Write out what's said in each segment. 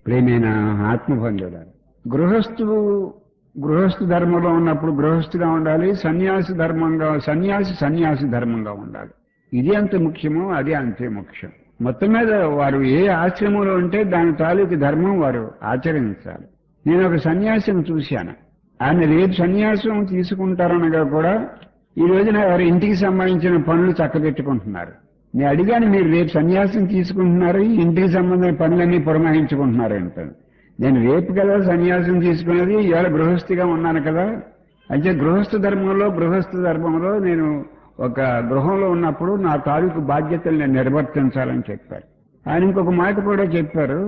ప్రేమైన ఆత్మబంధువుల గృహస్థు గృహస్థు ధర్మంలో ఉన్నప్పుడు గృహస్థుగా ఉండాలి సన్యాసి ధర్మంగా సన్యాసి సన్యాసి ధర్మంగా ఉండాలి ఇది అంత ముఖ్యమో అది అంతే ముఖ్యం మొత్తం మీద వారు ఏ ఆశ్రమంలో ఉంటే దాని తాలూకు ధర్మం వారు ఆచరించాలి నేను ఒక సన్యాసిని చూశాను ఆయన రేపు సన్యాసం తీసుకుంటారనగా కూడా ఈ రోజున వారి ఇంటికి సంబంధించిన పనులు చక్కబెట్టుకుంటున్నారు నేను అడిగాను మీరు రేపు సన్యాసం తీసుకుంటున్నారు ఈ ఇంటికి సంబంధించిన పనులన్నీ పురమాయించుకుంటున్నారు అంటాను నేను రేపు కదా సన్యాసం తీసుకున్నది ఇవాళ గృహస్థిగా ఉన్నాను కదా అయితే గృహస్థ ధర్మంలో గృహస్థ ధర్మంలో నేను ఒక గృహంలో ఉన్నప్పుడు నా తాలూకు బాధ్యతలు నేను నిర్వర్తించాలని చెప్పారు ఆయన ఇంకొక మాట కూడా చెప్పారు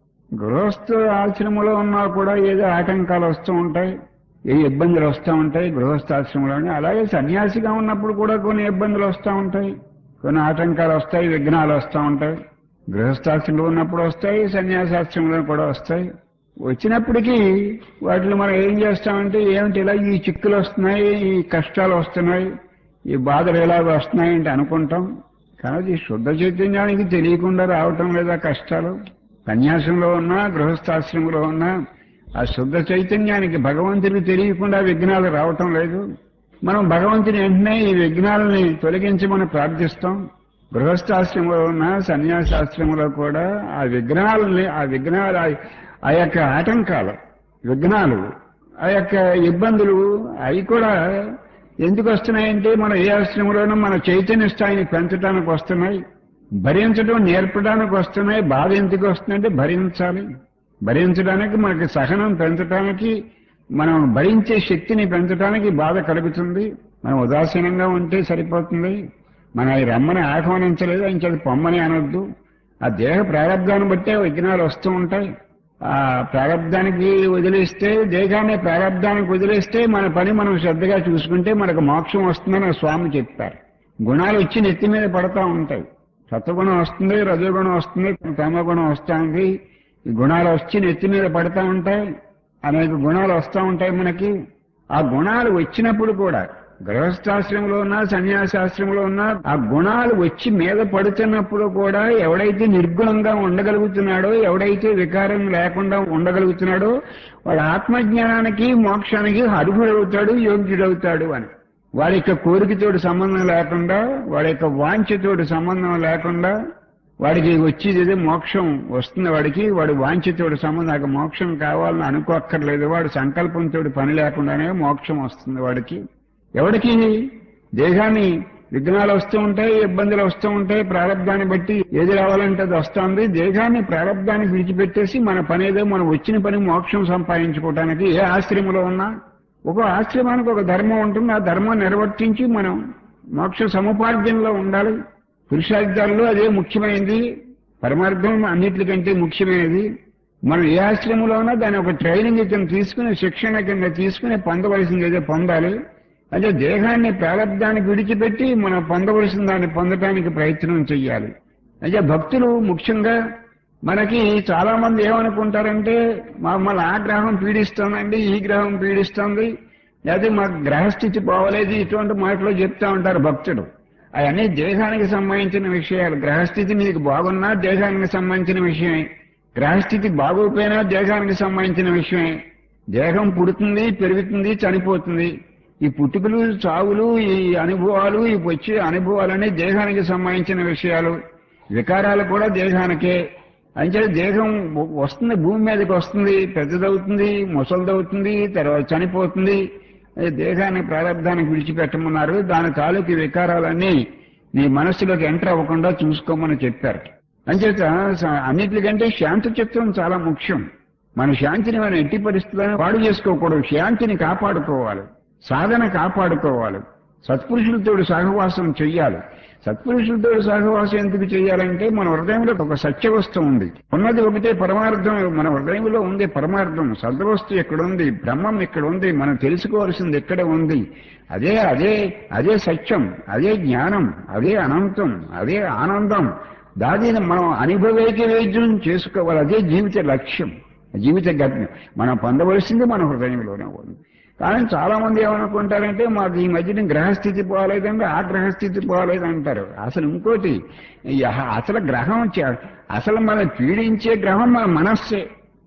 గృహస్థ ఆశ్రమంలో ఉన్నా కూడా ఏదో ఆటంకాలు వస్తూ ఉంటాయి ఏ ఇబ్బందులు వస్తూ ఉంటాయి గృహస్థాశ్రమంలోనే అలాగే సన్యాసిగా ఉన్నప్పుడు కూడా కొన్ని ఇబ్బందులు వస్తూ ఉంటాయి కొన్ని ఆటంకాలు వస్తాయి విఘ్నాలు వస్తూ ఉంటాయి గృహస్థాశ్రమంలో ఉన్నప్పుడు వస్తాయి సన్యాసాశ్రమంలో కూడా వస్తాయి వచ్చినప్పటికీ వాటిని మనం ఏం చేస్తామంటే ఏమిటి ఇలా ఈ చిక్కులు వస్తున్నాయి ఈ కష్టాలు వస్తున్నాయి ఈ బాధలు ఎలాగ వస్తున్నాయంటే అనుకుంటాం కానీ అది శుద్ధ చైతన్యానికి తెలియకుండా రావటం లేదా కష్టాలు సన్యాసంలో ఉన్నా గృహస్థాశ్రమంలో ఉన్నా ఆ శుద్ధ చైతన్యానికి భగవంతుడికి తెలియకుండా విఘ్నాలు రావటం లేదు మనం భగవంతుని వెంటనే ఈ విఘ్నాలని తొలగించమని ప్రార్థిస్తాం గృహస్థాశ్రమంలో ఉన్న సన్యాసాశ్రమంలో కూడా ఆ విఘ్నాలని ఆ విఘ్నాలు ఆ- ఆ యొక్క ఆటంకాలు విఘ్నాలు ఆ యొక్క ఇబ్బందులు అవి కూడా ఎందుకు వస్తున్నాయంటే మన ఏ ఆశ్రమంలోనూ మన చైతన్య స్థాయిని పెంచడానికి వస్తున్నాయి భరించడం నేర్పడానికి వస్తున్నాయి బాధ ఎందుకు వస్తుందంటే భరించాలి భరించడానికి మనకి సహనం పెంచడానికి మనం భరించే శక్తిని పెంచడానికి బాధ కలుగుతుంది మనం ఉదాసీనంగా ఉంటే సరిపోతుంది మన ఈ రమ్మని ఆహ్వానించలేదు ఇంక పొమ్మని అనొద్దు ఆ దేహ ప్రారంధాన్ని బట్టే విఘ్నాలు వస్తూ ఉంటాయి ఆ ప్రారంధానికి వదిలేస్తే దేహాన్ని ప్రారంధానికి వదిలేస్తే మన పని మనం శ్రద్ధగా చూసుకుంటే మనకు మోక్షం వస్తుందని ఆ స్వామి చెప్పారు గుణాలు వచ్చి నెత్తి మీద పడతా ఉంటాయి సత్వగుణం వస్తుంది రజోగుణం వస్తుంది తమగుణం వస్తుంది ఈ గుణాలు వచ్చి నెత్తి మీద పడతా ఉంటాయి అనేక గుణాలు వస్తూ ఉంటాయి మనకి ఆ గుణాలు వచ్చినప్పుడు కూడా గృహస్థాశ్రమంలో ఉన్నా సన్యాసాశ్రమంలో ఉన్నా ఆ గుణాలు వచ్చి మీద పడుతున్నప్పుడు కూడా ఎవడైతే నిర్గుణంగా ఉండగలుగుతున్నాడో ఎవడైతే వికారం లేకుండా ఉండగలుగుతున్నాడో వాడు ఆత్మజ్ఞానానికి మోక్షానికి అర్హుడవుతాడు యోగ్యుడవుతాడు అని వాడి యొక్క కోరికతోటి సంబంధం లేకుండా వాడి యొక్క వాంఛతోటి సంబంధం లేకుండా వాడికి వచ్చేది ఏదో మోక్షం వస్తుంది వాడికి వాడు వాంఛతోటి సంబంధం నాకు మోక్షం కావాలని అనుకోక్కర్లేదు వాడు సంకల్పంతో పని లేకుండానే మోక్షం వస్తుంది వాడికి ఎవడికి దేహాన్ని విఘ్నాలు వస్తూ ఉంటాయి ఇబ్బందులు వస్తూ ఉంటాయి ప్రారంధాన్ని బట్టి ఏది రావాలంటే అది వస్తుంది దేహాన్ని ప్రారంధానికి విడిచిపెట్టేసి మన పని ఏదో మనం వచ్చిన పని మోక్షం సంపాదించుకోవడానికి ఏ ఆశ్రమంలో ఉన్నా ఒక ఆశ్రమానికి ఒక ధర్మం ఉంటుంది ఆ ధర్మం నిర్వర్తించి మనం మోక్ష సముపార్జనలో ఉండాలి పురుషార్థాల్లో అదే ముఖ్యమైనది పరమార్థం అన్నిటికంటే ముఖ్యమైనది మనం ఏ ఆశ్రమంలో ఉన్నా దాని ఒక ట్రైనింగ్ కింద తీసుకుని శిక్షణ కింద తీసుకుని పొందవలసింది ఏదో పొందాలి అంటే దేహాన్ని ప్రారంధానికి విడిచిపెట్టి మనం పొందవలసిన దాన్ని పొందడానికి ప్రయత్నం చెయ్యాలి అంటే భక్తులు ముఖ్యంగా మనకి చాలా మంది ఏమనుకుంటారంటే మమ్మల్ని ఆ గ్రహం పీడిస్తోందండి ఈ గ్రహం పీడిస్తోంది లేదా మా గ్రహస్థితి పోవలేదు ఇటువంటి మాటలు చెప్తా ఉంటారు భక్తుడు అవన్నీ దేహానికి సంబంధించిన విషయాలు గ్రహస్థితి మీకు బాగున్నా దేహానికి సంబంధించిన విషయమే గ్రహస్థితి బాగోపోయినా దేహానికి సంబంధించిన విషయమే దేహం పుడుతుంది పెరుగుతుంది చనిపోతుంది ఈ పుట్టుకలు చావులు ఈ అనుభవాలు ఈ వచ్చే అనుభవాలన్నీ దేహానికి సంబంధించిన విషయాలు వికారాలు కూడా దేహానికే అంటే దేహం వస్తుంది భూమి మీదకి వస్తుంది పెద్దదవుతుంది ముసలిదవుతుంది తర్వాత చనిపోతుంది అది దేహాన్ని ప్రారంధానికి విడిచిపెట్టమన్నారు దాని తాలూకు వికారాలన్నీ నీ మనస్సులోకి ఎంటర్ అవ్వకుండా చూసుకోమని చెప్పారు అంచేత స- అన్నిటికంటే శాంతి చిత్రం చాలా ముఖ్యం మన శాంతిని మనం ఎట్టి పరిస్థితులను పాడు చేసుకోకూడదు శాంతిని కాపాడుకోవాలి సాధన కాపాడుకోవాలి సత్పురుషులతో సహవాసం చెయ్యాలి సత్పురుషులతో సహవాసం ఎందుకు చేయాలంటే మన హృదయంలో ఒక సత్య వస్తువు ఉంది ఉన్నది ఒకటే పరమార్థం మన హృదయంలో ఉంది పరమార్థం సద్వస్తు ఎక్కడ ఉంది బ్రహ్మం ఇక్కడ ఉంది మనం తెలుసుకోవాల్సింది ఎక్కడ ఉంది అదే అదే అదే సత్యం అదే జ్ఞానం అదే అనంతం అదే ఆనందం దానిని మనం అనుభవేక వేద్యం చేసుకోవాలి అదే జీవిత లక్ష్యం జీవిత గమ్యం మనం పొందవలసింది మన హృదయంలోనే ఉంది కానీ చాలా మంది ఏమనుకుంటారంటే మాకు ఈ మధ్యన గ్రహస్థితి పోలేదంటే ఆ గ్రహస్థితి పోలేదు అంటారు అసలు ఇంకోటి ఈ అహ- అసలు గ్రహం చ- అసలు మన పీడించే గ్రహం మన మనస్సే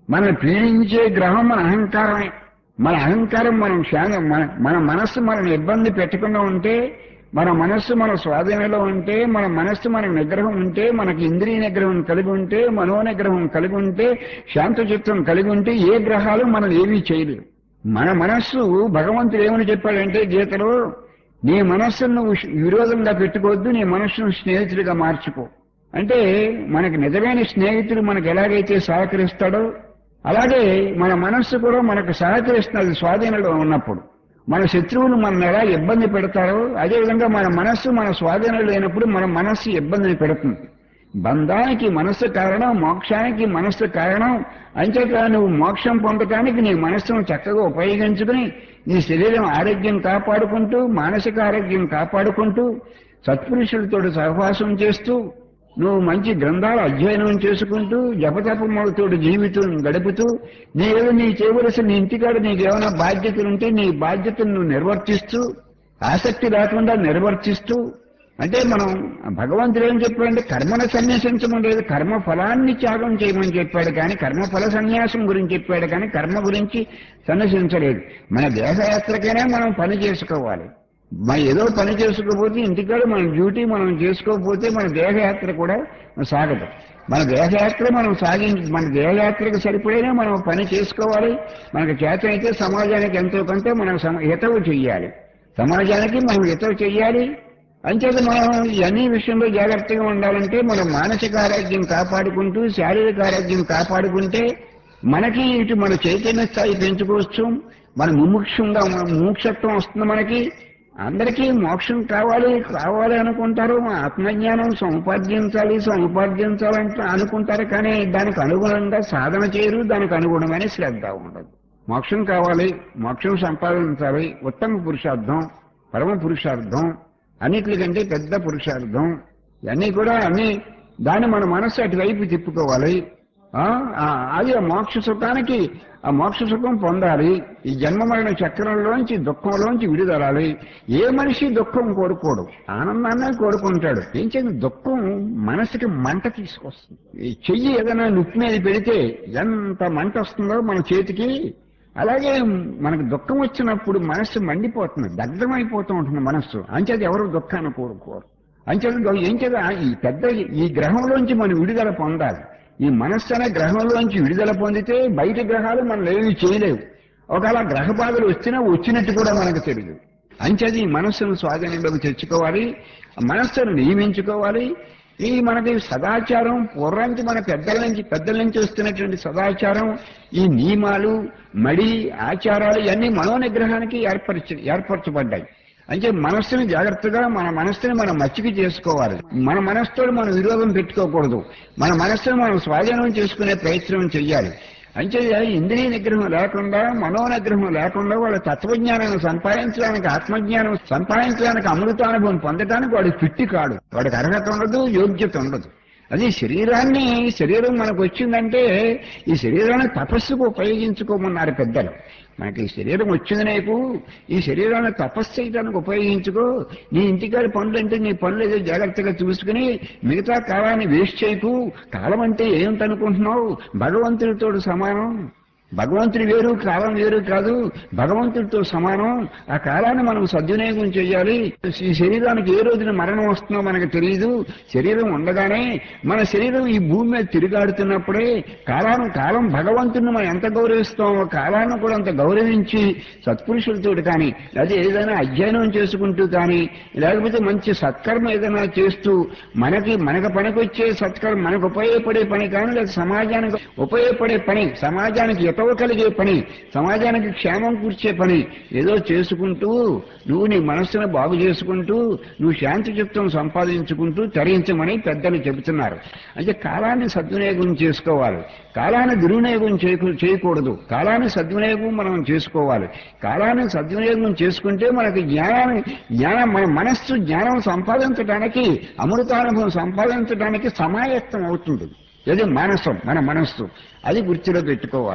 మన పీడించే గ్రహం మన అహంకారమే మన అహంకారం మనం శాంత మన మన మనస్సు మనం ఇబ్బంది పెట్టకుండా ఉంటే మన మనస్సు మన స్వాధీనంలో ఉంటే మన మనస్సు మన నిగ్రహం ఉంటే మనకి ఇంద్రియ నిగ్రహం కలిగి ఉంటే మనో నిగ్రహం కలిగి ఉంటే శాంత చిత్తం కలిగి ఉంటే ఏ గ్రహాలు మనం ఏమీ చేయలేవు మన మనస్సు భగవంతుడు ఏమని చెప్పాడంటే గీతలో నీ మనస్సును నువ్వు విరోధంగా పెట్టుకోవద్దు నీ మనస్సును స్నేహితుడిగా మార్చుకో అంటే మనకి నిజమైన స్నేహితుడు మనకు ఎలాగైతే సహకరిస్తాడో అలాగే మన మనస్సు కూడా మనకు సహకరిస్తున్నది స్వాధీనంలో ఉన్నప్పుడు మన శత్రువులు మనం ఎలా ఇబ్బంది పెడతారో అదేవిధంగా మన మనస్సు మన స్వాధీనం లేనప్పుడు మన మనస్సు ఇబ్బందిని పెడుతుంది బంధానికి మనస్సు కారణం మోక్షానికి మనస్సు కారణం అంచేత నువ్వు మోక్షం పొందటానికి నీ మనస్సును చక్కగా ఉపయోగించుకుని నీ శరీరం ఆరోగ్యం కాపాడుకుంటూ మానసిక ఆరోగ్యం కాపాడుకుంటూ సత్పురుషులతో సహవాసం చేస్తూ నువ్వు మంచి గ్రంథాలు అధ్యయనం చేసుకుంటూ జపతపములతో జీవితం గడుపుతూ నీ ఏదో నీ చేయవలసిన నీ ఇంటికాడ నీకు ఏమైనా బాధ్యతలు ఉంటే నీ బాధ్యతను నువ్వు నిర్వర్తిస్తూ ఆసక్తి రాకుండా నిర్వర్తిస్తూ అంటే మనం భగవంతుడు ఏం చెప్పాడంటే కర్మను సన్యాసించడం లేదు కర్మ ఫలాన్ని త్యాగం చేయమని చెప్పాడు కానీ కర్మ ఫల సన్యాసం గురించి చెప్పాడు కానీ కర్మ గురించి సన్యసించలేదు మన దేహయాత్రకైనా మనం పని చేసుకోవాలి మన ఏదో పని చేసుకోకపోతే ఇంటికాడ మన డ్యూటీ మనం చేసుకోకపోతే మన దేహయాత్ర కూడా సాగదు మన దేహయాత్ర మనం సాగించి మన దేహయాత్రకు సరిపడైనా మనం పని చేసుకోవాలి మనకు చేత అయితే సమాజానికి ఎంతో కొంత మనం సమ- హితవు చెయ్యాలి సమాజానికి మనం హితవు చెయ్యాలి అంచేత మనం ఇవన్నీ విషయంలో జాగ్రత్తగా ఉండాలంటే మనం మానసిక ఆరోగ్యం కాపాడుకుంటూ శారీరక ఆరోగ్యం కాపాడుకుంటే మనకి ఇటు మన చైతన్య స్థాయి పెంచుకోవచ్చు మన ముముక్షంగా ముముక్షత్వం వస్తుంది మనకి అందరికీ మోక్షం కావాలి కావాలి అనుకుంటారు ఆత్మజ్ఞానం సంపాదించాలి సంపాదించాలంటే అనుకుంటారు కానీ దానికి అనుగుణంగా సాధన చేయరు దానికి అనుగుణమైన శ్రద్ధ ఉండదు మోక్షం కావాలి మోక్షం సంపాదించాలి ఉత్తమ పురుషార్థం పరమ పురుషార్థం అన్నిటికంటే పెద్ద పురుషార్థం ఇవన్నీ కూడా అన్ని దాన్ని మన మనస్సు అటువైపు తిప్పుకోవాలి ఆ, ఆ, అది ఆ మోక్ష సుఖానికి ఆ మోక్ష సుఖం పొందాలి ఈ జన్మ మరణ చక్రంలోంచి దుఃఖంలోంచి విడుదలాలి ఏ మనిషి దుఃఖం కోరుకోడు ఆనందాన్నే కోరుకుంటాడు ఏం చేయాలి దుఃఖం మనసుకి మంట తీసుకొస్తుంది ఈ చెయ్యి ఏదైనా నొప్పి మీద పెడితే ఎంత మంట వస్తుందో మన చేతికి అలాగే మనకు దుఃఖం వచ్చినప్పుడు మనస్సు మండిపోతుంది దగ్ధమైపోతూ ఉంటుంది మనస్సు అంచేది ఎవరు దుఃఖాన్ని కోరుకోరు అంచేది ఏం చేత ఈ పెద్ద ఈ గ్రహంలోంచి మనం విడుదల పొందాలి ఈ మనస్సు అనే గ్రహంలోంచి విడుదల పొందితే బయట గ్రహాలు మనం ఏమీ చేయలేవు ఒకవేళ గ్రహ బాధలు వచ్చినా వచ్చినట్టు కూడా మనకు తెలియదు అంచేది ఈ మనస్సును స్వాధీనంలోకి తెచ్చుకోవాలి ఆ మనస్సును నియమించుకోవాలి ఈ మనకి సదాచారం పూర్వానికి మన పెద్దల నుంచి పెద్దల నుంచి వస్తున్నటువంటి సదాచారం ఈ నియమాలు మడి ఆచారాలు ఇవన్నీ మనోనిగ్రహానికి ఏర్పరచ ఏర్పరచబడ్డాయి అంటే మనస్సుని జాగ్రత్తగా మన మనస్సుని మనం మచ్చిక చేసుకోవాలి మన మనస్సుతో మనం విరోధం పెట్టుకోకూడదు మన మనస్సును మనం స్వాధీనం చేసుకునే ప్రయత్నం చెయ్యాలి అంటే ఇంద్రియ నిగ్రహం లేకుండా మనో నిగ్రహం లేకుండా వాడు తత్వజ్ఞానాన్ని సంపాదించడానికి ఆత్మజ్ఞానం సంపాదించడానికి అమృతానుభవం పొందడానికి వాడు ఫిట్టి కాడు వాడికి అర్హత ఉండదు యోగ్యత ఉండదు అది శరీరాన్ని శరీరం మనకు వచ్చిందంటే ఈ శరీరాన్ని తపస్సుకు ఉపయోగించుకోమన్నారు పెద్దలు మనకి ఈ శరీరం వచ్చింది నీకు ఈ శరీరాన్ని తపస్సు చేయడానికి ఉపయోగించుకో నీ ఇంటికాడి పనులు అంటే నీ పనులు ఏదో జాగ్రత్తగా చూసుకుని మిగతా కాలాన్ని వేస్ట్ చేయకు కాలం అంటే ఏమిటనుకుంటున్నావు భగవంతుడితో సమానం భగవంతుడి వేరు కాలం వేరు కాదు భగవంతుడితో సమానం ఆ కాలాన్ని మనం సద్వినియోగం చేయాలి ఈ శరీరానికి ఏ రోజున మరణం వస్తుందో మనకు తెలియదు శరీరం ఉండగానే మన శరీరం ఈ భూమి మీద తిరిగాడుతున్నప్పుడే కాలాన్ని కాలం భగవంతుడిని మనం ఎంత గౌరవిస్తామో కాలాన్ని కూడా అంత గౌరవించి సత్పురుషులతో కానీ లేదా ఏదైనా అధ్యయనం చేసుకుంటూ కానీ లేకపోతే మంచి సత్కర్మ ఏదైనా చేస్తూ మనకి మనకు పనికొచ్చే సత్కర్మ మనకు ఉపయోగపడే పని కానీ లేదా సమాజానికి ఉపయోగపడే పని సమాజానికి ఎటవ కలిగే పని సమాజానికి క్షేమం కూర్చే పని ఏదో చేసుకుంటూ నువ్వు నీ మనస్సును బాగు చేసుకుంటూ నువ్వు శాంతి చిత్తం సంపాదించుకుంటూ తరించమని పెద్దలు చెబుతున్నారు అంటే కాలాన్ని సద్వినియోగం చేసుకోవాలి కాలాన్ని దుర్వినియోగం చేయకు చేయకూడదు కాలాన్ని సద్వినియోగం మనం చేసుకోవాలి కాలాన్ని సద్వినియోగం చేసుకుంటే మనకి జ్ఞానాన్ని జ్ఞానం మన మనస్సు జ్ఞానం సంపాదించడానికి అమృతానుభవం సంపాదించడానికి సమాయత్తం అవుతుంది ఇది మానసం మన మనస్సు అది గుర్తులో పెట్టుకోవాలి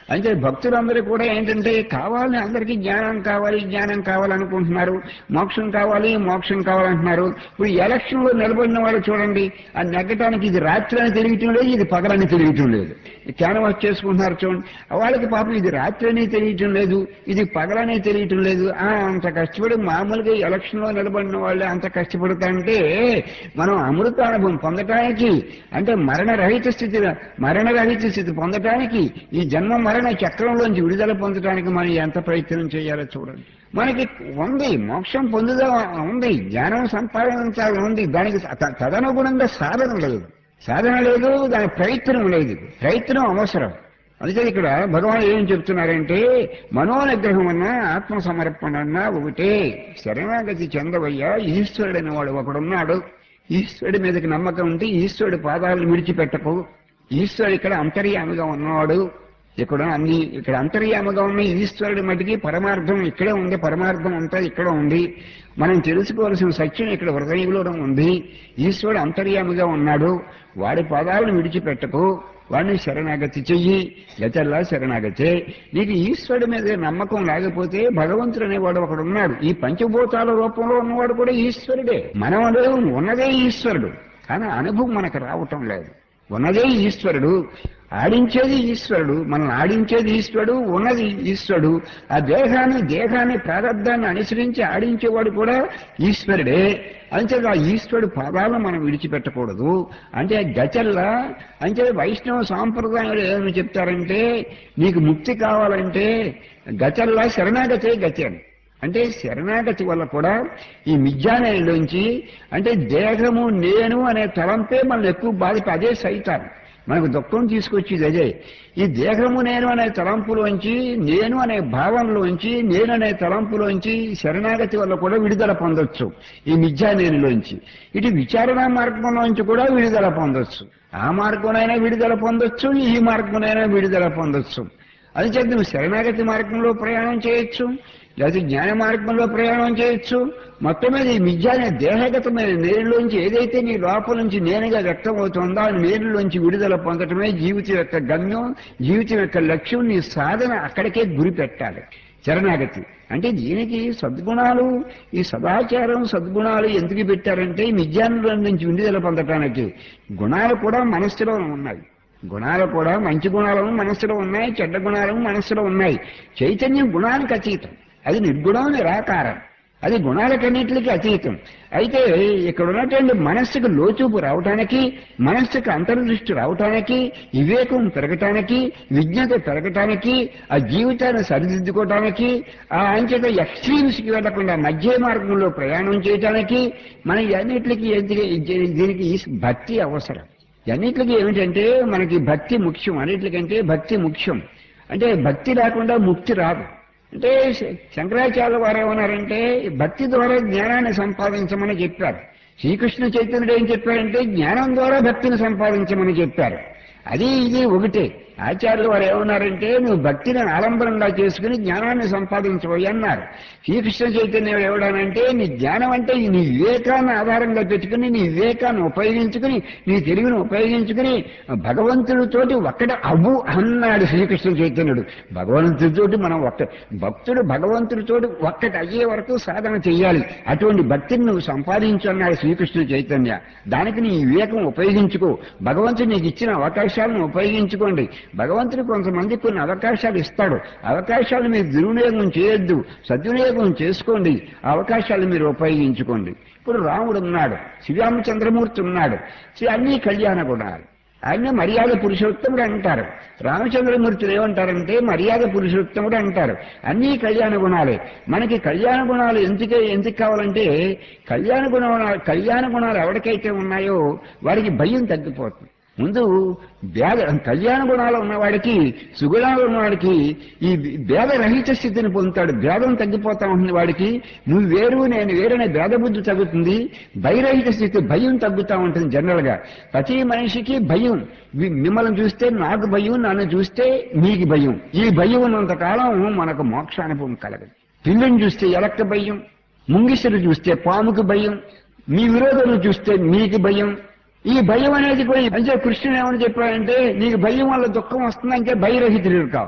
అంటే భక్తులందరూ కూడా ఏంటంటే కావాలని అందరికీ జ్ఞానం కావాలి జ్ఞానం కావాలనుకుంటున్నారు మోక్షం కావాలి మోక్షం కావాలంటున్నారు ఇప్పుడు ఎలక్షన్ లో నిలబడిన వాళ్ళు చూడండి ఆ నెగ్గటానికి ఇది రాత్రి అని తెలియటం లేదు ఇది పగలని తెలియటం లేదు క్యాన్వాస్ చేసుకుంటున్నారు చూడండి వాళ్ళకి పాపం ఇది రాత్రి అని తెలియటం లేదు ఇది పగలని తెలియటం లేదు ఆ అంత కష్టపడి మామూలుగా ఎలక్షన్ లో నిలబడిన వాళ్ళే అంత కష్టపడుతుంటే మనం అమృతానుభవం పొందటానికి అంటే మరణరహిత స్థితి మరణరహిత స్థితి పొందటానికి ఈ జన్మ మరణ చక్రంలోంచి విడుదల పొందటానికి మనం ఎంత ప్రయత్నం చేయాలో చూడండి మనకి ఉంది మోక్షం పొందుదా ఉంది జ్ఞానం సంపాదించాలని ఉంది దానికి త- తదనుగుణంగా సాధన లేదు సాధన లేదు దాని ప్రయత్నం లేదు ప్రయత్నం అవసరం అందుకే ఇక్కడ భగవాన్ ఏం చెప్తున్నారంటే మనోనిగ్రహం అన్నా ఆత్మ సమర్పణ అన్నా ఒకటే శరణాగతి చెందవయ్యా ఈశ్వరుడు అనేవాడు ఒకడున్నాడు ఈశ్వరుడి మీదకి నమ్మకం ఉంటే ఈశ్వరుడి పాదాలను విడిచిపెట్టకు ఈశ్వరుడు ఇక్కడ అంతర్యామిగా ఉన్నవాడు ఇక్కడ అన్ని ఇక్కడ అంతర్యామగా ఉన్న ఈశ్వరుడి మటుకి పరమార్థం ఇక్కడే ఉంది పరమార్థం అంతా ఇక్కడ ఉంది మనం తెలుసుకోవాల్సిన సత్యం ఇక్కడ హృదయంలో ఉంది ఈశ్వరుడు అంతర్యామిగా ఉన్నాడు వాడి పాదాలను విడిచిపెట్టకు వాడిని శరణాగతి చెయ్యి గతల్లా శరణాగతి నీకు ఈశ్వరుడి మీద నమ్మకం లేకపోతే భగవంతుడు అనేవాడు ఒకడు ఉన్నాడు ఈ పంచభూతాల రూపంలో ఉన్నవాడు కూడా ఈశ్వరుడే మనలో ఉన్నదే ఈశ్వరుడు కానీ అనుభవం మనకు రావటం లేదు ఉన్నదే ఈశ్వరుడు ఆడించేది ఈశ్వరుడు మనల్ని ఆడించేది ఈశ్వరుడు ఉన్నది ఈశ్వరుడు ఆ దేహాన్ని దేహాన్ని ప్రారంధాన్ని అనుసరించి ఆడించేవాడు కూడా ఈశ్వరుడే అంతే ఆ ఈశ్వరుడు పాదాలను మనం విడిచిపెట్టకూడదు అంటే గచల్లా అంటే వైష్ణవ సాంప్రదాయంలో ఏమని చెప్తారంటే నీకు ముక్తి కావాలంటే గచల్లా శరణాగతే గతి అంటే శరణాగతి వల్ల కూడా ఈ మిథ్యానేలోంచి అంటే దేహము నేను అనే తలంపే మనల్ని ఎక్కువ బాధిపి అదే సైతాన్ని మనకు దుఃఖం తీసుకొచ్చేది అదే ఈ దేహము నేను అనే తలంపులోంచి నేను అనే భావంలోంచి నేను అనే తలంపులోంచి శరణాగతి వల్ల కూడా విడుదల పొందొచ్చు ఈ మిథ్యా నేనులోంచి ఇటు విచారణ మార్గంలోంచి కూడా విడుదల పొందొచ్చు ఆ మార్గంలోనైనా విడుదల పొందొచ్చు ఈ మార్గంలోనైనా విడుదల పొందొచ్చు అది చేత నువ్వు శరణాగతి మార్గంలో ప్రయాణం చేయొచ్చు లేకపోతే జ్ఞాన మార్గంలో ప్రయాణం చేయొచ్చు మొత్తం మీద ఈ మిథ్యానే దేహగతమైన నేరులోంచి ఏదైతే నీ లోపల నుంచి నేనుగా వ్యక్తం అవుతుందో ఆ నేరులోంచి విడుదల పొందటమే జీవితం యొక్క గమ్యం జీవితం యొక్క లక్ష్యం నీ సాధన అక్కడికే గురి పెట్టాలి శరణాగతి అంటే దీనికి సద్గుణాలు ఈ సదాచారం సద్గుణాలు ఎందుకు పెట్టారంటే ఈ మిథ్యానులో నుంచి విడుదల పొందటానికి గుణాలు కూడా మనస్సులో ఉన్నాయి గుణాలు కూడా మంచి గుణాలు మనస్సులో ఉన్నాయి చెడ్డ గుణాలు మనస్సులో ఉన్నాయి చైతన్యం గుణానికి అతీతం అది నిర్గుణం నిరాకారం అది గుణాలకన్నిటికీ అతీతం అయితే ఇక్కడ ఉన్నటువంటి మనస్సుకు లోచూపు రావటానికి మనస్సుకు అంతర్దృష్టి రావటానికి వివేకం పెరగటానికి విజ్ఞత పెరగటానికి ఆ జీవితాన్ని సరిదిద్దుకోవటానికి ఆ అంచేత ఎక్స్ట్రీమ్స్ కి వెళ్లకుండా మధ్య మార్గంలో ప్రయాణం చేయటానికి మన అన్నిటికీ దీనికి ఈ భక్తి అవసరం అన్నిటికీ ఏమిటంటే మనకి భక్తి ముఖ్యం అన్నిటికంటే భక్తి ముఖ్యం అంటే భక్తి లేకుండా ముక్తి రాదు అంటే శ- శంకరాచార్య వారు ఏమన్నారంటే భక్తి ద్వారా జ్ఞానాన్ని సంపాదించమని చెప్పారు శ్రీకృష్ణ చైతన్యుడు ఏం చెప్పారంటే జ్ఞానం ద్వారా భక్తిని సంపాదించమని చెప్పారు అది ఇది ఒకటే ఆచార్యులు వారు ఏమన్నారంటే నువ్వు భక్తిని ఆలంబనంగా చేసుకుని జ్ఞానాన్ని సంపాదించబోయి అన్నారు శ్రీకృష్ణ చైతన్యం ఎవడానంటే నీ జ్ఞానం అంటే నీ వివేకాన్ని ఆధారంగా పెట్టుకుని నీ వివేకాన్ని ఉపయోగించుకుని నీ తెలివిని ఉపయోగించుకుని భగవంతుడితోటి ఒక్కట అవ్వు అన్నాడు శ్రీకృష్ణ చైతన్యుడు భగవంతుడితోటి మనం ఒక్క భక్తుడు భగవంతుడితోటి ఒక్కటి అయ్యే వరకు సాధన చెయ్యాలి అటువంటి భక్తిని నువ్వు సంపాదించు అన్నాడు శ్రీకృష్ణ చైతన్య దానికి నీ వివేకం ఉపయోగించుకో భగవంతుడు నీకు ఇచ్చిన అవకాశాలను ఉపయోగించుకోండి భగవంతుడు కొంతమంది కొన్ని అవకాశాలు ఇస్తాడు అవకాశాలు మీరు దుర్వినియోగం చేయొద్దు సద్వినియోగం చేసుకోండి ఆ అవకాశాలు మీరు ఉపయోగించుకోండి ఇప్పుడు రాముడు ఉన్నాడు శ్రీరామచంద్రమూర్తి ఉన్నాడు శ్రీ అన్ని కళ్యాణ గుణాలు ఆయన మర్యాద పురుషోత్తముడు అంటారు రామచంద్రమూర్తిని ఏమంటారంటే మర్యాద పురుషోత్తముడు అంటారు అన్ని కళ్యాణ గుణాలే మనకి కళ్యాణ గుణాలు ఎందుకే ఎందుకు కావాలంటే కళ్యాణ గుణాలు కళ్యాణ గుణాలు ఎవరికైతే ఉన్నాయో వారికి భయం తగ్గిపోతుంది ముందు భేద కళ్యాణ గుణాలు ఉన్నవాడికి సుగుణాలు ఉన్నవాడికి ఈ భేద రహిత స్థితిని పొందుతాడు భేదం తగ్గిపోతా ఉంటుంది వాడికి నువ్వు వేరు నేను వేరనే భేద బుద్ధి తగ్గుతుంది భయరహిత స్థితి భయం తగ్గుతా ఉంటుంది జనరల్ గా ప్రతి మనిషికి భయం వి- మిమ్మల్ని చూస్తే నాకు భయం నన్ను చూస్తే నీకు భయం ఈ భయం ఉన్నంత కాలం మనకు మోక్షానుభవం కలగదు పిల్లని చూస్తే ఎలక్క భయం ముంగిసలు చూస్తే పాముకు భయం మీ విరోధులను చూస్తే మీకు భయం ఈ భయం అనేది కూడా అంటే కృష్ణుడు ఏమని చెప్పాడంటే నీకు భయం వల్ల దుఃఖం వస్తుందంటే భయరహితుడు కావు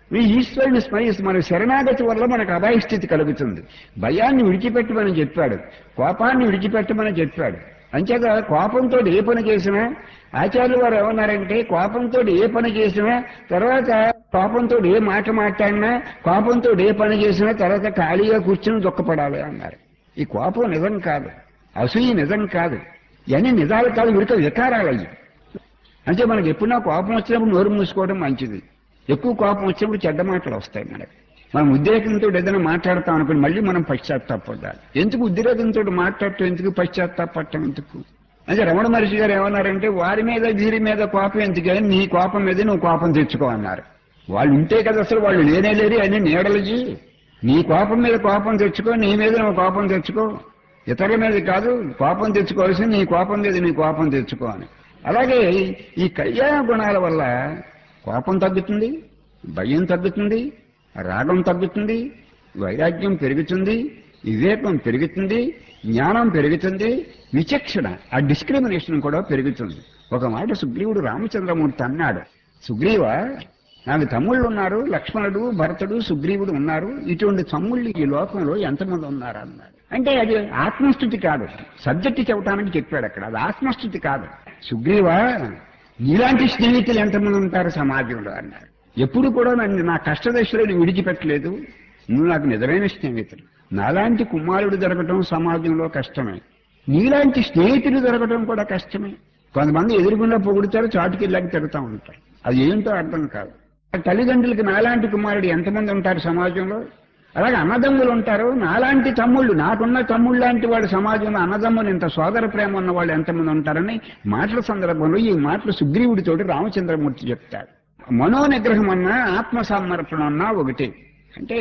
ఈ ఈశ్వరుని స్మరిస్తూ మన శరణాగతి వల్ల మనకు అభయస్థితి కలుగుతుంది భయాన్ని విడిచిపెట్టమని చెప్పాడు కోపాన్ని విడిచిపెట్టమని చెప్పాడు అంచేత కోపంతో ఏ పని చేసినా ఆచార్యులు వారు ఏమన్నారంటే కోపంతో ఏ పని చేసినా తర్వాత కోపంతో ఏ మాట మాట్లాడినా కోపంతో ఏ పని చేసినా తర్వాత ఖాళీగా కూర్చుని దుఃఖపడాలి అన్నారు ఈ కోపం నిజం కాదు అసూయ నిజం కాదు ఇవన్నీ నిజాలు కాదు విడత వికారాలు అయ్యి అంటే మనకి ఎప్పుడన్నా కోపం వచ్చినప్పుడు నోరు మూసుకోవడం మంచిది ఎక్కువ కోపం వచ్చినప్పుడు చెడ్డ మాటలు వస్తాయి మనకి మనం ఉద్రేకంతో ఏదైనా మాట్లాడతాం అనుకుని మళ్ళీ మనం పశ్చాత్తాపడాలి ఎందుకు ఉద్రేకంతో మాట్లాడటం ఎందుకు పశ్చాత్తాపడటం ఎందుకు అంటే రమణ మహర్షి గారు ఏమన్నారంటే వారి మీద వీరి మీద కోపం ఎందుకు అని నీ కోపం మీద నువ్వు కోపం తెచ్చుకో అన్నారు వాళ్ళు ఉంటే కదా అసలు వాళ్ళు లేనే లేరు అన్ని నీడలజీ నీ కోపం మీద కోపం తెచ్చుకో నీ మీద నువ్వు కోపం తెచ్చుకో ఇతరుల మీద కాదు కోపం తెచ్చుకోవాల్సింది నీ కోపం మీద నీ కోపం తెచ్చుకో అని అలాగే ఈ కళ్యాణ గుణాల వల్ల కోపం తగ్గుతుంది భయం తగ్గుతుంది రాగం తగ్గుతుంది వైరాగ్యం పెరుగుతుంది వివేకం పెరుగుతుంది జ్ఞానం పెరుగుతుంది విచక్షణ ఆ డిస్క్రిమినేషన్ కూడా పెరుగుతుంది ఒక మాట సుగ్రీవుడు రామచంద్రమూర్తి అన్నాడు సుగ్రీవ నాకు తమ్ముళ్ళు ఉన్నారు లక్ష్మణుడు భరతుడు సుగ్రీవుడు ఉన్నారు ఇటువంటి తమ్ముళ్ళు ఈ లోకంలో ఎంతమంది ఉన్నారు అన్నాడు అంటే అది ఆత్మస్థుతి కాదు సబ్జెక్ట్ చెప్పడానికి చెప్పాడు అక్కడ అది ఆత్మస్థుతి కాదు సుగ్రీవ నీలాంటి స్నేహితులు ఎంతమంది ఉంటారు సమాజంలో అన్నారు ఎప్పుడు కూడా నన్ను నా కష్టదశలో నేను విడిచిపెట్టలేదు నువ్వు నాకు నిజమైన స్నేహితుడు నాలాంటి కుమారుడు దొరకటం సమాజంలో కష్టమే నీలాంటి స్నేహితులు దొరకటం కూడా కష్టమే కొంతమంది ఎదురుగుండా పొగుడుతారు చాటుకెళ్ళాక తిరుగుతూ ఉంటారు అది ఏంటో అర్థం కాదు తల్లిదండ్రులకి నాలాంటి కుమారుడు ఎంతమంది ఉంటారు సమాజంలో అలాగే అన్నదమ్ములు ఉంటారు నాలాంటి తమ్ముళ్ళు నాకున్న తమ్ముళ్ళు లాంటి వాడు సమాజంలో అన్నదమ్ములు ఇంత సోదర ప్రేమ ఉన్న వాళ్ళు ఎంతమంది ఉంటారని మాటల సందర్భంలో ఈ మాటలు సుగ్రీవుడితోటి రామచంద్రమూర్తి చెప్తాడు మనో నిగ్రహం అన్నా ఆత్మ సమర్పణ అన్నా ఒకటి అంటే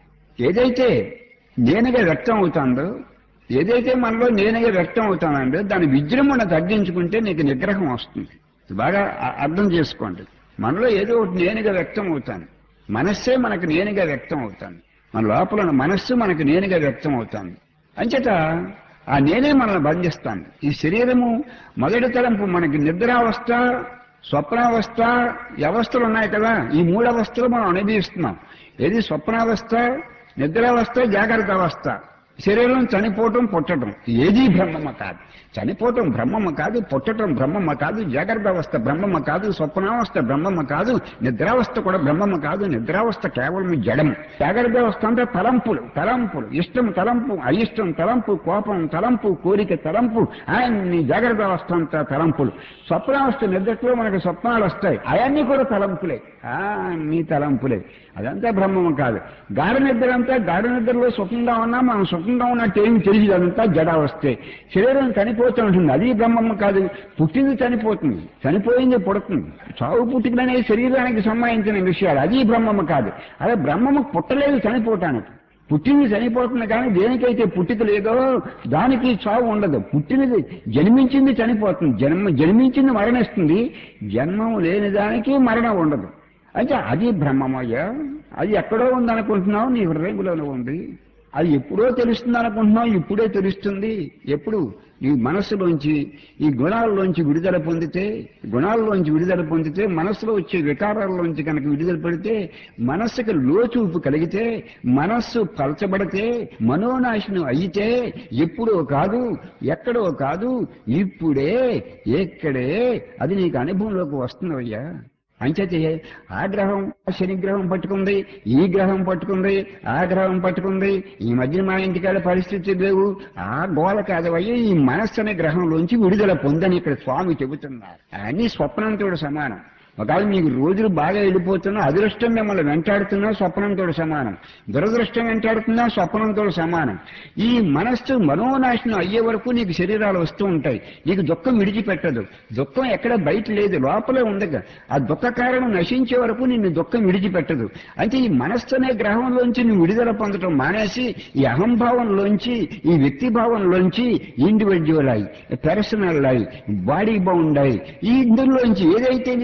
ఏదైతే నేనుగా వ్యక్తం అవుతుందో ఏదైతే మనలో నేనుగా వ్యక్తం అవుతానండో దాని విజృంభణ తగ్గించుకుంటే నీకు నిగ్రహం వస్తుంది బాగా అ- అర్థం చేసుకోండి మనలో ఏదో ఒకటి నేనుగా వ్యక్తం అవుతాను మనస్సే మనకు నేనుగా వ్యక్తం అవుతాను మన లోపల ఉన్న మనస్సు మనకు నేనుగా వ్యక్తం అవుతాను అంచేత ఆ నేనే మనల్ని బంధిస్తాను ఈ శరీరము మొదటి తలంపు మనకి నిద్రావస్థ స్వప్నావస్థ ఈ అవస్థలు ఉన్నాయి కదా ఈ మూడు అవస్థలు మనం అనుభవిస్తున్నాం ఏది స్వప్నావస్థ నిద్రావస్థ జాగ్రత్త అవస్థ శరీరం చనిపోవటం పుట్టడం ఏదీ బ్రహ్మమ్మ కాదు చనిపోవటం బ్రహ్మమ్మ కాదు పుట్టటం బ్రహ్మమ్మ కాదు జాగ్రత్త అవస్థ బ్రహ్మమ్మ కాదు స్వప్నావస్థ బ్రహ్మమ్మ కాదు నిద్రావస్థ కూడా బ్రహ్మమ్మ కాదు నిద్రావస్థ కేవలం జడం జాగ్రత్త అవస్థ అంటే తలంపులు తలంపులు ఇష్టం తలంపు అయిష్టం తలంపు కోపం తలంపు కోరిక తలంపు అన్ని జాగ్రత్త అవస్థ అంతా తలంపులు స్వప్నావస్థ నిద్రలో మనకు స్వప్నాలు వస్తాయి అవన్నీ కూడా తలంపులే ఆ, అన్ని తలంపులే అదంతా బ్రహ్మము కాదు గాఢ నిద్ర అంతా గాఢ నిద్రలో స్వప్నంగా ఉన్నా మనం స్వప్నంగా ఉన్నట్టు ఏమి తెలియదు అదంతా జడావస్తే శరీరం చనిపోతూ ఉంటుంది అది బ్రహ్మము కాదు పుట్టింది చనిపోతుంది చనిపోయింది పుడుతుంది చావు పుట్టుకలు అనేది శరీరానికి సంబంధించిన విషయాలు అది బ్రహ్మము కాదు అదే బ్రహ్మము పుట్టలేదు చనిపోవటానికి పుట్టింది చనిపోతుంది కానీ దేనికైతే పుట్టిక లేదో దానికి చావు ఉండదు పుట్టినది జన్మించింది చనిపోతుంది జన్మ జన్మించింది మరణిస్తుంది జన్మం లేని దానికి మరణం ఉండదు అంటే అది బ్రహ్మమయ్యా అది ఎక్కడో ఉందనుకుంటున్నావు నీ హృదయంలోనే ఉంది అది ఎప్పుడో తెలుస్తుంది అనుకుంటున్నావు ఇప్పుడే తెలుస్తుంది ఎప్పుడు నీ మనస్సులోంచి ఈ గుణాల్లోంచి విడుదల పొందితే గుణాల్లోంచి విడుదల పొందితే మనస్సులో వచ్చే వికారాల్లోంచి కనుక విడుదల పడితే మనస్సుకు లోచూపు కలిగితే మనస్సు పలచబడితే మనోనాశనం అయితే ఎప్పుడో కాదు ఎక్కడో కాదు ఇప్పుడే ఎక్కడే అది నీకు అనుభవంలోకి వస్తుందయ్యా అంచేతే ఆ గ్రహం శని గ్రహం పట్టుకుంది ఈ గ్రహం పట్టుకుంది ఆ గ్రహం పట్టుకుంది ఈ మధ్య మా ఇంటికాడ పరిస్థితి లేవు ఆ గోల కాదవయ్యి ఈ మనస్సు అనే గ్రహంలోంచి విడుదల పొందని ఇక్కడ స్వామి చెబుతున్నారు అన్ని స్వప్నంతో సమానం ఒకవేళ మీకు రోజులు బాగా వెళ్ళిపోతున్నా అదృష్టం మిమ్మల్ని వెంటాడుతున్నా స్వప్నంతో సమానం దురదృష్టం వెంటాడుతున్నా స్వప్నంతో సమానం ఈ మనస్సు మనోనాశనం అయ్యే వరకు నీకు శరీరాలు వస్తూ ఉంటాయి నీకు దుఃఖం విడిచిపెట్టదు దుఃఖం ఎక్కడ బయట లేదు లోపలే ఉండగా ఆ దుఃఖ కారణం నశించే వరకు నిన్ను దుఃఖం విడిచిపెట్టదు అంటే ఈ మనస్సు అనే గ్రహంలోంచి నువ్వు విడుదల పొందడం మానేసి ఈ అహంభావంలోంచి ఈ వ్యక్తి భావంలోంచి ఇండివిజువల్ అయి పర్సనల్ అయి బాడీ బౌండ్ అయి ఈ ఇందులోంచి ఏదైతే నీకు నేనే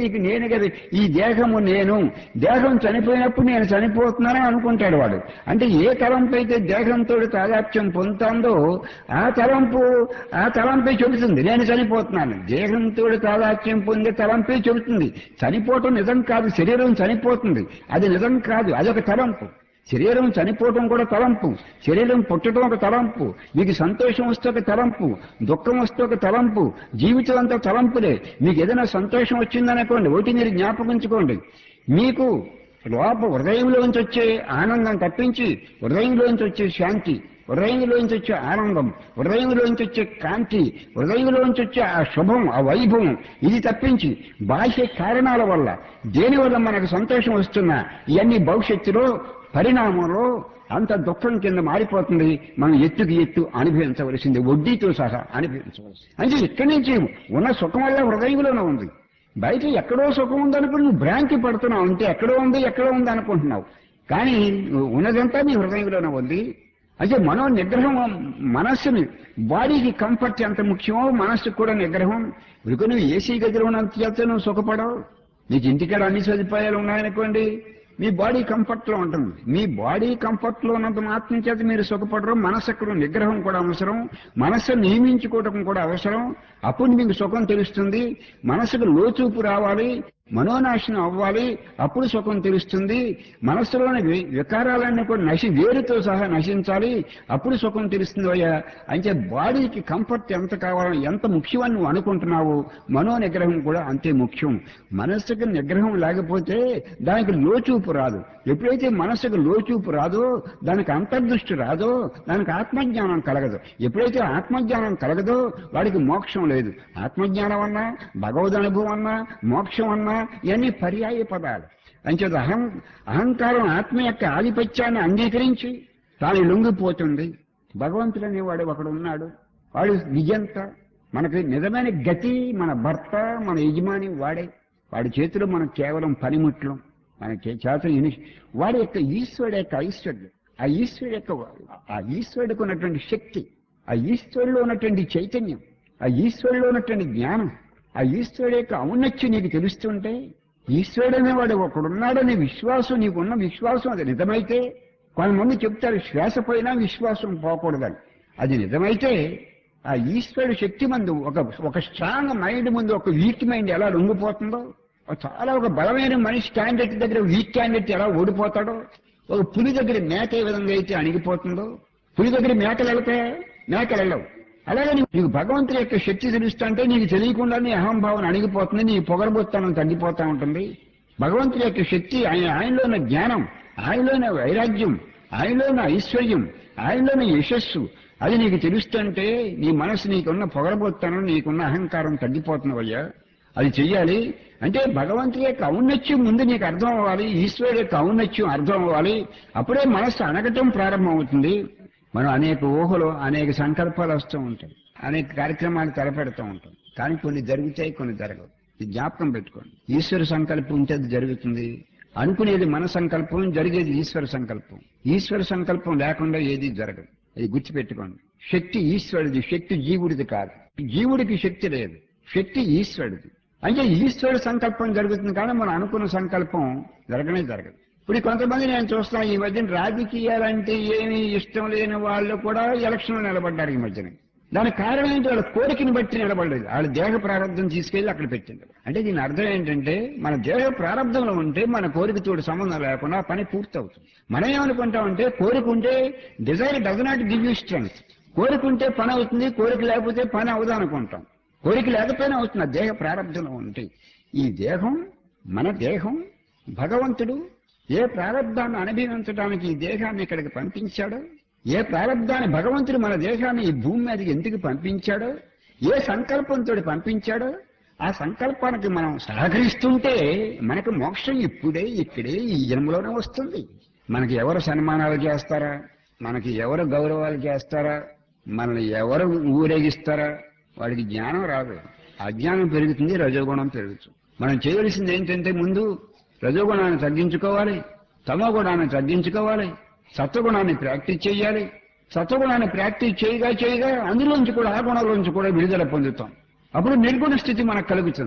చెప్పాను కదా ఈ దేహము నేను దేహం చనిపోయినప్పుడు నేను చనిపోతున్నానని అనుకుంటాడు వాడు అంటే ఏ తలంపు అయితే దేహంతో తాదాత్యం పొందుతుందో ఆ తలంపు ఆ తలంపే చెబుతుంది నేను చనిపోతున్నాను దేహంతో తాదాత్యం పొందే తలంపే చెబుతుంది చనిపోవటం నిజం కాదు శరీరం చనిపోతుంది అది నిజం కాదు అదొక తలంపు శరీరం చనిపోవటం కూడా తలంపు శరీరం పుట్టడం ఒక తలంపు మీకు సంతోషం వస్తే ఒక తలంపు దుఃఖం వస్తే ఒక తలంపు జీవితం అంతా తలంపులే మీకు ఏదైనా సంతోషం వచ్చిందనుకోండి ఒకటి మీరు జ్ఞాపకించుకోండి మీకు లోప హృదయంలోంచి వచ్చే ఆనందం తప్పించి హృదయంలోంచి వచ్చే శాంతి హృదయంలోంచి వచ్చే ఆనందం హృదయంలోంచి వచ్చే కాంతి హృదయంలోంచి వచ్చే ఆ శుభం ఆ వైభవం ఇది తప్పించి బాహ్య కారణాల వల్ల దేని వల్ల మనకు సంతోషం వస్తున్నా ఇవన్నీ భవిష్యత్తులో పరిణామంలో అంత దుఃఖం కింద మారిపోతుంది మనం ఎత్తుకి ఎత్తు అనుభవించవలసింది వడ్డీతో సహా అనుభవించవలసింది అంటే ఇక్కడి నుంచి ఉన్న సుఖం వల్ల హృదయంలోనే ఉంది బయట ఎక్కడో సుఖం ఉందనుకుని నువ్వు భ్రాంతి పడుతున్నావు అంటే ఎక్కడో ఉంది ఎక్కడో ఉంది అనుకుంటున్నావు కానీ నువ్వు ఉన్నదంతా నీ హృదయంలోనే ఉంది అంటే మనో నిగ్రహం మనస్సుని బాడీకి కంఫర్ట్ ఎంత ముఖ్యమో మనస్సుకు కూడా నిగ్రహం ఇప్పుడు నువ్వు ఏసీ గదిలో ఉన్నంత చేస్తే నువ్వు సుఖపడవు నీకు ఇంటికాడ అన్ని సదుపాయాలు ఉన్నాయనుకోండి మీ బాడీ కంఫర్ట్ లో ఉంటుంది మీ బాడీ కంఫర్ట్ లో ఉన్నంత మాత్రం చేత మీరు సుఖపడరు మనసు ఎక్కడ నిగ్రహం కూడా అవసరం మనస్సు నియమించుకోవటం కూడా అవసరం అప్పుడు మీకు సుఖం తెలుస్తుంది మనసుకు లోచూపు రావాలి మనోనాశనం అవ్వాలి అప్పుడు సుఖం తెలుస్తుంది మనస్సులోని వి- వికారాలన్నీ కూడా నశి వేరుతో సహా నశించాలి అప్పుడు సుఖం తెలుస్తుంది అయ్యా అంటే బాడీకి కంఫర్ట్ ఎంత కావాలని ఎంత ముఖ్యమని నువ్వు అనుకుంటున్నావు మనో నిగ్రహం కూడా అంతే ముఖ్యం మనస్సుకి నిగ్రహం లేకపోతే దానికి లోచూపు రాదు ఎప్పుడైతే మనస్సుకు లోచూపు రాదో దానికి అంతర్దృష్టి రాదో దానికి ఆత్మజ్ఞానం కలగదు ఎప్పుడైతే ఆత్మజ్ఞానం కలగదో వాడికి మోక్షం లేదు ఆత్మజ్ఞానం అన్నా భగవద్ అనుభవం అన్నా మోక్షం అన్నా ఇవన్నీ పర్యాయ పదాలు అంచేత అహం అహంకారం ఆత్మ యొక్క ఆధిపత్యాన్ని అంగీకరించి తాను లొంగిపోతుంది భగవంతుడు అనేవాడు ఒకడు ఉన్నాడు వాడు నిజంత మనకి నిజమైన గతి మన భర్త మన యజమాని వాడే వాడి చేతిలో మనం కేవలం పనిముట్లం మన చే- చేతులు ఇని వాడి యొక్క ఈశ్వరుడు యొక్క ఐశ్వర్యం ఆ ఈశ్వరుడు యొక్క ఆ ఈశ్వరుడికి ఉన్నటువంటి శక్తి ఆ ఈశ్వరులో ఉన్నటువంటి చైతన్యం ఆ ఈశ్వరులో ఉన్నటువంటి జ్ఞానం ఆ ఈశ్వరుడు యొక్క ఔన్నత్యం నీకు తెలుస్తుంటే ఈశ్వరుడు అనేవాడు ఒకడున్నాడనే విశ్వాసం నీకున్న విశ్వాసం అది నిజమైతే కొంతమంది చెప్తారు శ్వాస పోయినా విశ్వాసం పోకూడదని అది నిజమైతే ఆ ఈశ్వరుడు శక్తి మందు ఒక ఒక స్ట్రాంగ్ మైండ్ ముందు ఒక వీక్ మైండ్ ఎలా లొంగిపోతుందో ఒక చాలా ఒక బలమైన మనిషి క్యాండిడేట్ దగ్గర వీక్ క్యాండిడేట్ ఎలా ఓడిపోతాడో ఒక పులి దగ్గర మేక ఏ విధంగా అయితే అణిగిపోతుందో పులి దగ్గర మేకలు వెళ్తాయా మేకలు వెళ్ళవు అలాగే నీకు నీకు భగవంతుడి యొక్క శక్తి తెలుస్తుంటే నీకు తెలియకుండా నీ అహంభావన అణిగిపోతుంది నీ పొగరబోత్తానం తగ్గిపోతా ఉంటుంది భగవంతుడి యొక్క శక్తి ఆయన ఆయనలో ఉన్న జ్ఞానం ఆయనలోని వైరాగ్యం ఆయనలోని ఐశ్వర్యం ఆయనలోని యశస్సు అది నీకు తెలుస్తుంటే నీ మనసు నీకున్న పొగరబోత్తానం నీకున్న అహంకారం తగ్గిపోతున్నవయ్యా అది చెయ్యాలి అంటే భగవంతుడి యొక్క ఔన్నత్యం ముందు నీకు అర్థం అవ్వాలి ఈశ్వరుడు యొక్క ఔన్నత్యం అర్థం అవ్వాలి అప్పుడే మనస్సు అనగటం ప్రారంభం అవుతుంది మనం అనేక ఊహలు అనేక సంకల్పాలు వస్తూ ఉంటాయి అనేక కార్యక్రమాలు తలపెడుతూ ఉంటాం కానీ కొన్ని జరుగుతాయి కొన్ని జరగవు ఇది జ్ఞాపకం పెట్టుకోండి ఈశ్వర సంకల్పం ఉంటే అది జరుగుతుంది అనుకునేది మన సంకల్పం జరిగేది ఈశ్వర సంకల్పం ఈశ్వర సంకల్పం లేకుండా ఏది జరగదు అది గుర్తుపెట్టుకోండి శక్తి ఈశ్వరుడిది శక్తి జీవుడిది కాదు జీవుడికి శక్తి లేదు శక్తి ఈశ్వరుడిది అంటే ఈశ్వరుడు సంకల్పం జరుగుతుంది కానీ మనం అనుకున్న సంకల్పం జరగనే జరగదు ఇప్పుడు కొంతమంది నేను చూస్తాను ఈ మధ్యన రాజకీయాలంటే ఏమీ ఇష్టం లేని వాళ్ళు కూడా ఎలక్షన్లో నిలబడ్డారు ఈ మధ్యన దానికి కారణం ఏంటి వాళ్ళ కోరికని బట్టి నిలబడలేదు వాళ్ళ దేహ ప్రారంభం తీసుకెళ్లి అక్కడ పెట్టింది అంటే దీని అర్థం ఏంటంటే మన దేహ ప్రారంభంలో ఉంటే మన కోరికతోటి సంబంధం లేకుండా ఆ పని పూర్తవుతుంది మనం ఏమనుకుంటామంటే కోరిక ఉంటే desire does not give you strength కోరిక ఉంటే పని అవుతుంది కోరిక లేకపోతే పని అవదు అనుకుంటాం కోరిక లేకపోయినా అవుతుంది ఆ దేహ ప్రారంభంలో ఉంటే ఈ దేహం మన దేహం భగవంతుడు ఏ ప్రారంధాన్ని అనుభవించడానికి ఈ దేహాన్ని ఇక్కడికి పంపించాడో ఏ ప్రారంధాన్ని భగవంతుడు మన దేశాన్ని ఈ భూమి మీదకి ఎందుకు పంపించాడో ఏ సంకల్పంతో పంపించాడో ఆ సంకల్పానికి మనం సహకరిస్తుంటే మనకు మోక్షం ఇప్పుడే ఇక్కడే ఈ జన్మలోనే వస్తుంది మనకి ఎవరు సన్మానాలు చేస్తారా మనకి ఎవరు గౌరవాలు చేస్తారా మనల్ని ఎవరు ఊరేగిస్తారా వాడికి జ్ఞానం రాదు అజ్ఞానం పెరుగుతుంది రజోగుణం పెరుగుతుంది మనం చేయవలసింది ఏంటంటే ముందు రజోగుణాన్ని తగ్గించుకోవాలి తమో గుణాన్ని తగ్గించుకోవాలి సత్వగుణాన్ని ప్రాక్టీస్ చేయాలి సత్వగుణాన్ని ప్రాక్టీస్ చేయగా చేయగా అందులోంచి కూడా ఆ గుణంలోంచి కూడా విడుదల పొందుతాం అప్పుడు నిర్గుణ స్థితి మనకు కలుగుతుంది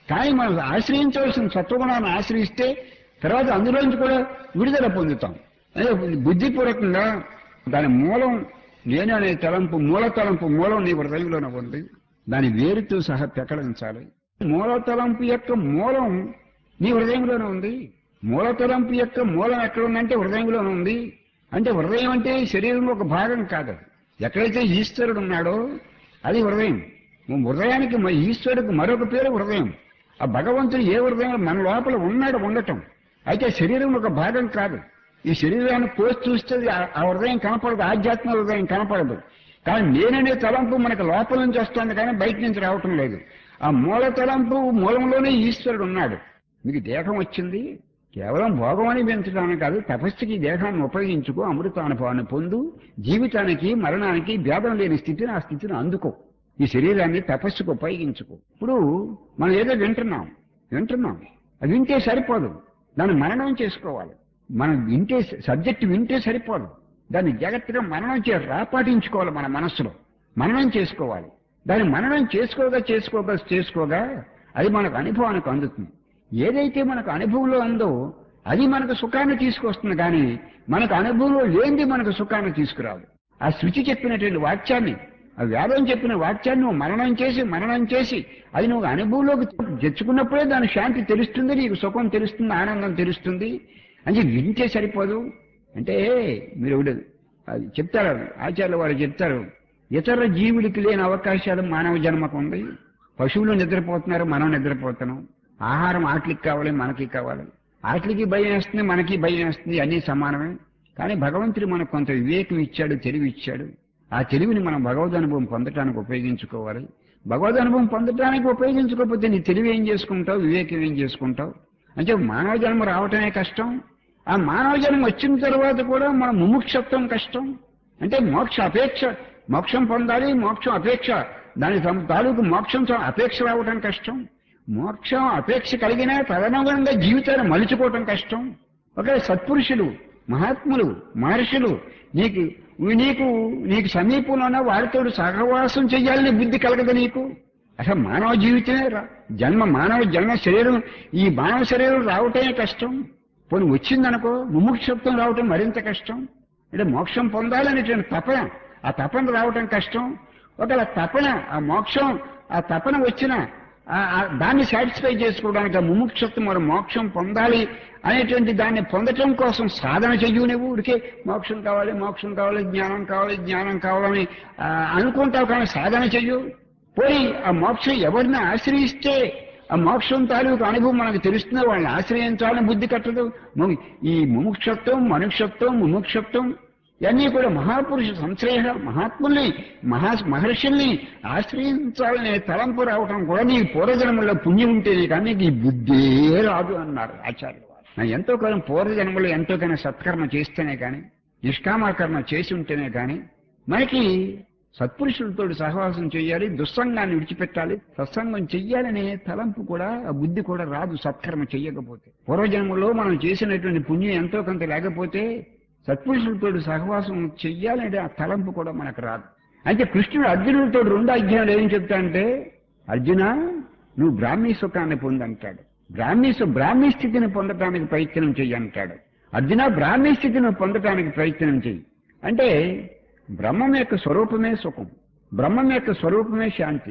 కానీ మనం ఆశ్రయించవలసిన సత్వగుణాన్ని ఆశ్రయిస్తే తర్వాత అందులోంచి కూడా విడుదల పొందుతాం అదే బుద్ధిపూర్వకంగా దాని మూలం నేను అనే తలంపు మూల తలంపు మూలం నీ హృదయంలోనే ఉంది దాని వేరుతో సహా పెకడించాలి మూల తలంపు యొక్క మూలం నీ హృదయంలోనే ఉంది మూల తలంపు యొక్క మూలం ఎక్కడ ఉందంటే హృదయంలోనే ఉంది అంటే హృదయం అంటే శరీరంలో ఒక భాగం కాదు ఎక్కడైతే ఈశ్వరుడు ఉన్నాడో అది హృదయం హృదయానికి మ- ఈశ్వరుడికి మరొక పేరు హృదయం ఆ భగవంతుడు ఏ హృదయంలో మన లోపల ఉన్నాడు ఉండటం అయితే శరీరం ఒక భాగం కాదు ఈ శరీరాన్ని పోసి చూస్తే ఆ- ఆ హృదయం కనపడదు ఆధ్యాత్మిక హృదయం కనపడదు కానీ నేననే తలంపు మనకు లోపల నుంచి వస్తుంది కానీ బయట నుంచి రావటం లేదు ఆ మూల తలంపు మూలంలోనే ఈశ్వరుడు ఉన్నాడు మీకు దేహం వచ్చింది కేవలం భోగం అని పెంచడానికి కాదు తపస్సుకి ఈ దేహాన్ని ఉపయోగించుకో అమృతానుభవాన్ని పొందు జీవితానికి మరణానికి భేదం లేని స్థితిని ఆ స్థితిని అందుకో ఈ శరీరాన్ని తపస్సుకు ఉపయోగించుకో ఇప్పుడు మనం ఏదో వింటున్నాం వింటున్నాం అది వింటే సరిపోదు దాన్ని మననం చేసుకోవాలి మనం వింటే సబ్జెక్ట్ వింటే సరిపోదు దాన్ని జాగ్రత్తగా మననం చే రాపాటించుకోవాలి మన మనస్సులో మననం చేసుకోవాలి దాన్ని మననం చేసుకోగా చేసుకోగా చేసుకోగా అది మనకు అనుభవానికి అందుతుంది ఏదైతే మనకు అనుభవంలో ఉందో అది మనకు సుఖాన్ని తీసుకొస్తుంది కానీ మనకు అనుభవంలో లేనిది మనకు సుఖాన్ని తీసుకురాదు ఆ శృతి చెప్పినటువంటి వాక్యాన్ని ఆ వేదం చెప్పిన వాక్యాన్ని నువ్వు మననం చేసి మననం చేసి అది నువ్వు అనుభవంలోకి తెచ్చుకున్నప్పుడే దాని శాంతి తెలుస్తుంది నీకు సుఖం తెలుస్తుంది ఆనందం తెలుస్తుంది అని వింటే సరిపోదు అంటే మీరు ఒకటి అది చెప్తారు ఆచార్యుల వారు చెప్తారు ఇతర జీవులకి లేని అవకాశాలు మానవ జన్మకు ఉంది పశువులు నిద్రపోతున్నారు మనం నిద్రపోతున్నాం ఆహారం ఆటలికి కావాలి మనకి కావాలి ఆటలికి భయం వేస్తుంది మనకి భయం వేస్తుంది అన్నీ సమానమే కానీ భగవంతుడు మనకు కొంత వివేకం ఇచ్చాడు తెలివి ఇచ్చాడు ఆ తెలివిని మనం భగవద్ అనుభవం పొందటానికి ఉపయోగించుకోవాలి భగవద్ అనుభవం పొందటానికి ఉపయోగించుకోకపోతే నీ తెలివి ఏం చేసుకుంటావు వివేకం ఏం చేసుకుంటావు అంటే మానవ జన్మ రావటమే కష్టం ఆ మానవ జన్మ వచ్చిన తర్వాత కూడా మన ముముక్షత్వం కష్టం అంటే మోక్ష అపేక్ష మోక్షం పొందాలి మోక్షం అపేక్ష దాని తం- తాలూకు మోక్షం తో అపేక్ష రావటం కష్టం మోక్షం అపేక్ష కలిగినా తదనుగుణంగా జీవితాన్ని మలుచుకోవటం కష్టం ఒక సత్పురుషులు మహాత్ములు మహర్షులు నీకు నీకు నీకు సమీపంలోనే వారితో సహవాసం చెయ్యాలని బుద్ధి కలగదు నీకు అసలు మానవ జీవితమే రా జన్మ మానవ జన్మ శరీరం ఈ మానవ శరీరం రావటమే కష్టం పోనీ వచ్చిందనుకో ముముక్షత్వం రావటం మరింత కష్టం అంటే మోక్షం పొందాలనేటువంటి తపన ఆ తపన రావటం కష్టం ఒకవేళ తపన ఆ మోక్షం ఆ తపన వచ్చిన ఆ- ఆ దాన్ని సాటిస్ఫై చేసుకోవడానికి ఆ ముముక్షత్వం మరి మోక్షం పొందాలి అనేటువంటి దాన్ని పొందటం కోసం సాధన చెయ్యు నువ్వు ఊరికే మోక్షం కావాలి మోక్షం కావాలి జ్ఞానం కావాలి జ్ఞానం కావాలని ఆ, అనుకుంటావు కానీ సాధన చెయ్యు పోయి ఆ మోక్షం ఎవరిని ఆశ్రయిస్తే ఆ మోక్షం తాలూకు అనుభవం మనకు తెలుస్తుందో వాళ్ళని ఆశ్రయించాలని బుద్ధి కట్టదు ము- ఈ ముముక్షత్వం మనుక్షత్వం ముముక్షత్వం ఇవన్నీ కూడా మహాపురుష సంశ్రేష మహాత్ముల్ని మహా మహర్షుల్ని ఆశ్రయించాలనే తలంపు రావటం కూడా నీ పూర్వజన్మలో పుణ్యం ఉంటేనే కానీ నీకు ఈ బుద్ధే రాదు అన్నారు ఆచార్యులు వారు. నా ఎంతో కాలం పూర్వజన్మలో ఎంతో కానీ సత్కర్మ చేస్తేనే కానీ నిష్కామకర్మ చేసి ఉంటేనే కానీ మనకి సత్పురుషులతో సహవాసం చేయాలి దుస్సంగాన్ని విడిచిపెట్టాలి సత్సంగం చెయ్యాలనే తలంపు కూడా ఆ బుద్ధి కూడా రాదు సత్కర్మ చెయ్యకపోతే పూర్వజన్మలో మనం చేసినటువంటి పుణ్యం ఎంతో కొంత లేకపోతే సత్పురుషులతో సహవాసం చెయ్యాలనే ఆ తలంపు కూడా మనకు రాదు అయితే కృష్ణుడు అర్జునుడితో రెండు అధ్యాయులు ఏం చెప్తాడంటే అర్జున నువ్వు బ్రాహ్మీ సుఖాన్ని పొందంటాడు బ్రాహ్మీ సు- బ్రాహ్మీ స్థితిని పొందటానికి ప్రయత్నం చెయ్యి అంటాడు అర్జున బ్రాహ్మీ స్థితిని పొందటానికి ప్రయత్నం చెయ్యి అంటే బ్రహ్మం యొక్క స్వరూపమే సుఖం బ్రహ్మం యొక్క స్వరూపమే శాంతి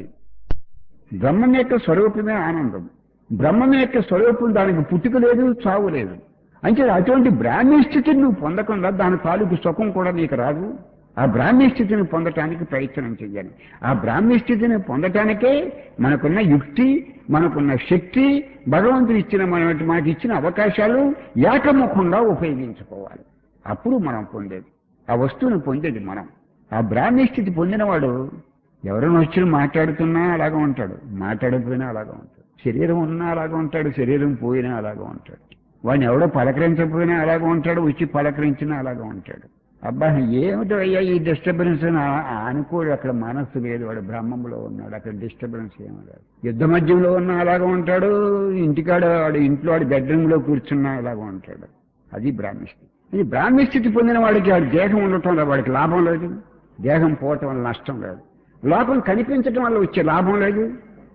బ్రహ్మం యొక్క స్వరూపమే ఆనందం బ్రహ్మం యొక్క స్వరూపం దానికి పుట్టుక లేదు చావు లేదు అంటే అటువంటి బ్రాహ్మీ స్థితిని నువ్వు పొందకుండా దాని తాలూకు సుఖం కూడా నీకు రాదు ఆ బ్రాహ్మీ స్థితిని పొందటానికి ప్రయత్నం చెయ్యాలి ఆ బ్రాహ్మీ స్థితిని పొందటానికే మనకున్న యుక్తి మనకున్న శక్తి భగవంతుడు ఇచ్చిన మన మనకి ఇచ్చిన అవకాశాలు ఏకముఖంగా ఉపయోగించుకోవాలి అప్పుడు మనం పొందేది ఆ వస్తువును పొందేది మనం ఆ బ్రాహ్మీ స్థితి పొందినవాడు ఎవరైనా వచ్చి మాట్లాడుతున్నా అలాగా ఉంటాడు మాట్లాడకపోయినా అలాగా ఉంటాడు శరీరం ఉన్నా అలాగా ఉంటాడు శరీరం పోయినా అలాగా ఉంటాడు వాడిని ఎవడో పలకరించకపోయినా అలాగా ఉంటాడు వచ్చి పలకరించినా అలాగా ఉంటాడు అబ్బా ఏమిటో అయ్యా ఈ డిస్టర్బెన్స్ అనుకోడు అక్కడ మనస్సు లేదు వాడు బ్రహ్మంలో ఉన్నాడు అక్కడ డిస్టర్బెన్స్ ఏమీ లేదు యుద్ధ మధ్యంలో ఉన్నా అలాగా ఉంటాడు ఇంటికాడ వాడు ఇంట్లో వాడి బెడ్రూమ్ లో కూర్చున్నా అలాగా ఉంటాడు అది బ్రాహ్మీ స్థితి ఈ బ్రాహ్మీ స్థితి పొందిన వాడికి వాడి దేహం ఉండటం వల్ల వాడికి లాభం లేదు దేహం పోవటం వల్ల నష్టం లేదు లోపం కనిపించటం వల్ల వచ్చే లాభం లేదు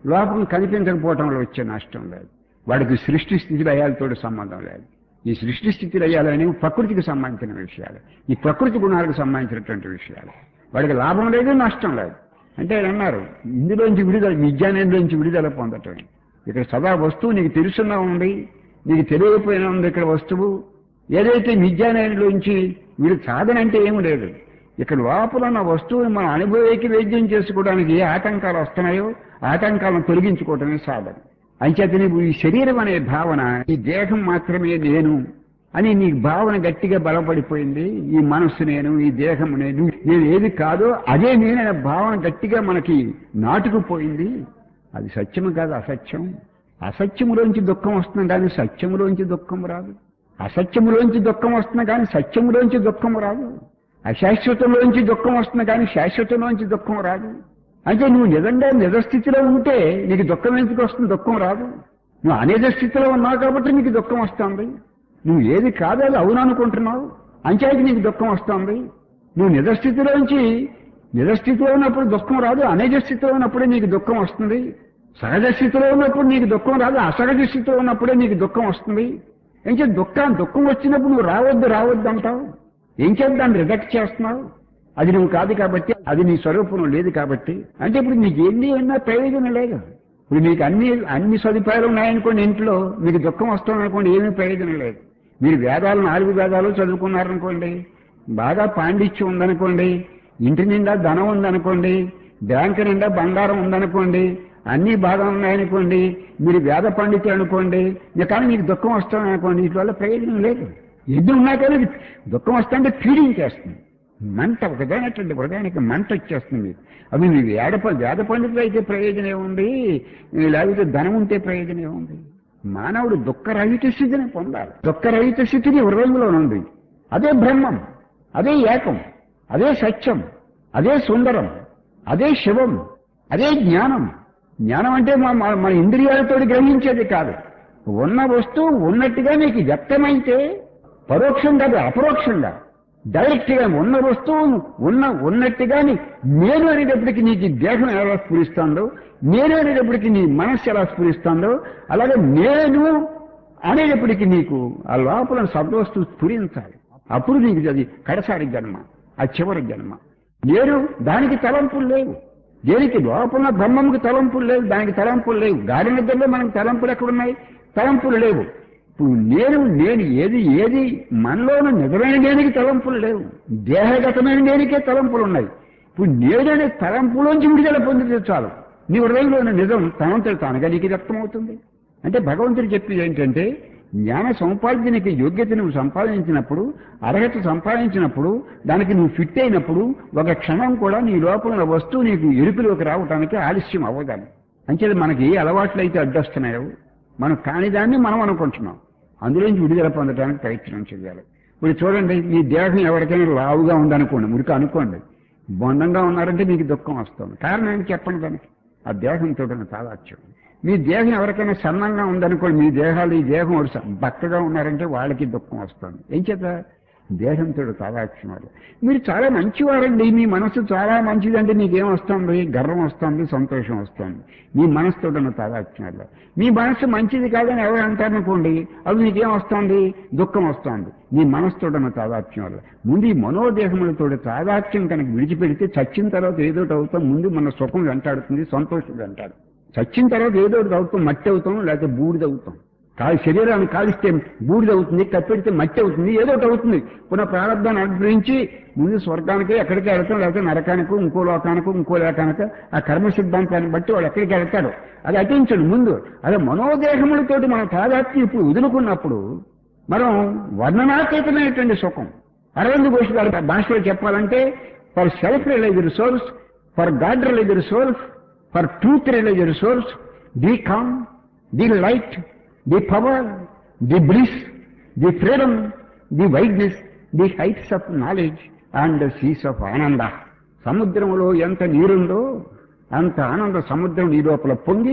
లోపం కనిపించకపోవటంలో వచ్చే నష్టం లేదు వాడికి సృష్టి స్థితి లయాలతో సంబంధం లేదు ఈ సృష్టి స్థితి లయాలని ప్రకృతికి సంబంధించిన విషయాలు ఈ ప్రకృతి గుణాలకు సంబంధించినటువంటి విషయాలు వాడికి లాభం లేదు నష్టం లేదు అంటే ఆయన అన్నారు ఇందులోంచి విడుదల విజ్ఞానంలోంచి విడుదల పొందటం ఇక్కడ సదా వస్తువు నీకు తెలుసున్నా ఉంది నీకు తెలియకపోయినా ఉంది ఇక్కడ వస్తువు ఏదైతే విజ్ఞానంలోంచి వీడు సాధన అంటే ఏమి లేదు ఇక్కడ లోపల ఉన్న వస్తువుని మనం అనుభవకి వైద్యం చేసుకోవడానికి ఏ ఆటంకాలు వస్తున్నాయో ఆటంకాలను తొలగించుకోవటమే సాధన అంచేత నీవు ఈ శరీరం అనే భావన ఈ దేహం మాత్రమే నేను అని నీ భావన గట్టిగా బలపడిపోయింది ఈ మనస్సు నేను ఈ దేహం నేను నేను ఏది కాదో అదే నేననే భావన గట్టిగా మనకి నాటుకుపోయింది అది సత్యము కాదు అసత్యం అసత్యములోంచి దుఃఖం వస్తుంది కానీ సత్యములోంచి దుఃఖం రాదు అసత్యములోంచి దుఃఖం వస్తుంది కానీ సత్యములోంచి దుఃఖం రాదు అశాశ్వతంలోంచి దుఃఖం వస్తుంది కానీ శాశ్వతంలోంచి దుఃఖం రాదు అంటే నువ్వు నిజంగా నిజస్థితిలో ఉంటే నీకు దుఃఖం ఎందుకు వస్తుంది దుఃఖం రాదు నువ్వు అనేక స్థితిలో ఉన్నావు కాబట్టి నీకు దుఃఖం వస్తుంది నువ్వు ఏది కాదో అది అవుననుకుంటున్నావు అంచేది నీకు దుఃఖం వస్తుంది నువ్వు నిజస్థితిలోంచి నిజస్థితిలో ఉన్నప్పుడు దుఃఖం రాదు అనేక స్థితిలో ఉన్నప్పుడే నీకు దుఃఖం వస్తుంది సహజ స్థితిలో ఉన్నప్పుడు నీకు దుఃఖం రాదు అసహజ స్థితిలో ఉన్నప్పుడే నీకు దుఃఖం వస్తుంది ఏం చేత దుఃఖం దుఃఖం వచ్చినప్పుడు నువ్వు రావద్దు రావద్దు అంటావు ఏం చేత దాన్ని రిజెక్ట్ చేస్తున్నావు అది నువ్వు కాదు కాబట్టి అది నీ స్వరూపం లేదు కాబట్టి అంటే ఇప్పుడు నీకు ఎన్ని అయినా ప్రయోజనం లేదు ఇప్పుడు నీకు అన్ని అన్ని సదుపాయాలు ఉన్నాయనుకోండి ఇంట్లో మీకు దుఃఖం వస్తుందనుకోండి ఏమీ ప్రయోజనం లేదు మీరు వేదాలు నాలుగు వేదాలు చదువుకున్నారనుకోండి బాగా పాండిత్యం ఉందనుకోండి ఇంటి నిండా ధనం ఉందనుకోండి బ్యాంకు నిండా బంగారం ఉందనుకోండి అన్నీ బాగా ఉన్నాయనుకోండి మీరు వేద పండితులు అనుకోండి ఇక కానీ మీకు దుఃఖం వస్తుంది అనుకోండి వీటి వల్ల ప్రయోజనం లేదు ఎన్ని ఉన్నా కానీ దుఃఖం వస్తుంటే ఫీలింగ్ చేస్తుంది మంట ఒకదానటువంటి హృదయానికి మంట వచ్చేస్తుంది అవి మీ వేద ప- వేద పండితులు అయితే ప్రయోజనం ఏముంది లేకపోతే ధనం ఉంటే ప్రయోజనం ఏముంది మానవుడు దుఃఖరహిత స్థితిని పొందాలి దుఃఖరహిత స్థితిని హృదయంలో ఉంది అదే బ్రహ్మం అదే ఏకం అదే సత్యం అదే సుందరం అదే శివం అదే జ్ఞానం జ్ఞానం అంటే మన మన- మన ఇంద్రియాలతో గ్రహించేది కాదు ఉన్న వస్తువు ఉన్నట్టుగా నీకు వ్యక్తమైతే పరోక్షం కాదు అపరోక్షంగా డైరెక్ట్ గా ఉన్న వస్తువు ఉన్న ఉన్నట్టుగా నీ నేను అనేటప్పటికి నీకు ఈ దేహం ఎలా స్ఫురిస్తుందో నేను అనేటప్పటికి నీ మనస్సు ఎలా స్ఫురిస్తుందో అలాగే నేను అనేటప్పటికి నీకు ఆ లోపల సద్వస్తువు స్ఫురించాలి అప్పుడు నీకు అది కడసారి జన్మ ఆ చివరి జన్మ నేను దానికి తలంపులు లేవు దేనికి లోపల బ్రహ్మంకి తలంపులు లేవు దానికి తలంపులు లేవు గాలి నిద్రలో మనకి తలంపులు ఎక్కడున్నాయి తలంపులు లేవు ఇప్పుడు నేను నేను ఏది ఏది మనలోని నిజమైన దేనికి తలంపులు లేవు దేహగతమైన దేనికే తలంపులు ఉన్నాయి ఇప్పుడు నేననే తలంపులోంచి విడుదల పొందితే చాలు నీ హృదయంలోని నిజం తనంతటి తానుగా నీకు వ్యక్తమవుతుంది అంటే భగవంతుడు చెప్పేది ఏంటంటే జ్ఞాన సముపార్జనకి యోగ్యత నువ్వు సంపాదించినప్పుడు అర్హత సంపాదించినప్పుడు దానికి నువ్వు ఫిట్ అయినప్పుడు ఒక క్షణం కూడా నీ లోపల ఉన్న వస్తువు నీకు ఎరుపులోకి రావటానికి ఆలస్యం అవ్వదాన్ని అంచేది మనకి ఏ అలవాట్లు అయితే అడ్డొస్తున్నాయో మనం కాని దాన్ని మనం అనుకుంటున్నాం అందులోంచి విడుదల పొందడానికి ప్రయత్నం చేయాలి ఇప్పుడు చూడండి మీ దేహం ఎవరికైనా లావుగా ఉందనుకోండి మురికి అనుకోండి బొందంగా ఉన్నారంటే మీకు దుఃఖం వస్తుంది కారణం ఏంటి చెప్పండి దానికి ఆ దేహంతో ఉన్న తాదాత్యం మీ దేహం ఎవరికైనా సన్నంగా ఉందనుకోండి మీ దేహాలు ఈ దేహం ఒకటి స- బక్కగా ఉన్నారంటే వాళ్ళకి దుఃఖం వస్తుంది ఏం చేత దేహంతో తాదాత్యం వల్ల మీరు చాలా మంచివారండి మీ మనసు చాలా మంచిదంటే మీకేం వస్తుంది గర్వం వస్తుంది సంతోషం వస్తుంది మీ మనసుతో ఉన్న తాదాత్యం వల్ల మీ మనసు మంచిది కాదని ఎవరు అంటారనుకోండి అవి మీకేం వస్తుంది దుఃఖం వస్తుంది మీ మనసుతో ఉన్న తాదాత్యం వల్ల ముందు ఈ మనోదేహములతో తాదాత్యం కనుక విడిచిపెడితే చచ్చిన తర్వాత ఏదో ఒకటి అవుతాం ముందు మన సుఖం వెంటాడుతుంది సంతోషం వెంటాడు చచ్చిన తర్వాత ఏదో ఒకటి అవుతాం మట్టి అవుతాం లేకపోతే బూడిద అవుతాం కాలి శరీరాన్ని కాలిస్తే బూడిద అవుతుంది కప్పెడితే మట్టి అవుతుంది ఏదో ఒకటి అవుతుంది పునః ప్రారంభాన్ని అనుగ్రహించి ముందు స్వర్గానికి ఎక్కడికి వెళ్తాం లేకపోతే నరకానికి ఇంకో లోకానికి ఇంకో లోకానికి ఆ కర్మ సిద్ధాంతాన్ని బట్టి వాడు ఎక్కడికి వెళ్తాడు అది అటించడు ముందు అదే మనోదేహములతోటి మన తాదాత్మ్యం ఇప్పుడు వదులుకున్నప్పుడు మనం వర్ణనాతీతమైనటువంటి సుఖం అరవింద్ ఘోష్ గారి భాషలో చెప్పాలంటే for self realised source for God realised source for truth realised source the calm the light the power the bliss the freedom the wideness the heights of knowledge and seas of Ananda సముద్రంలో ఎంత నీరుందో అంత ఆనంద సముద్రం నీ లోపల పొంగి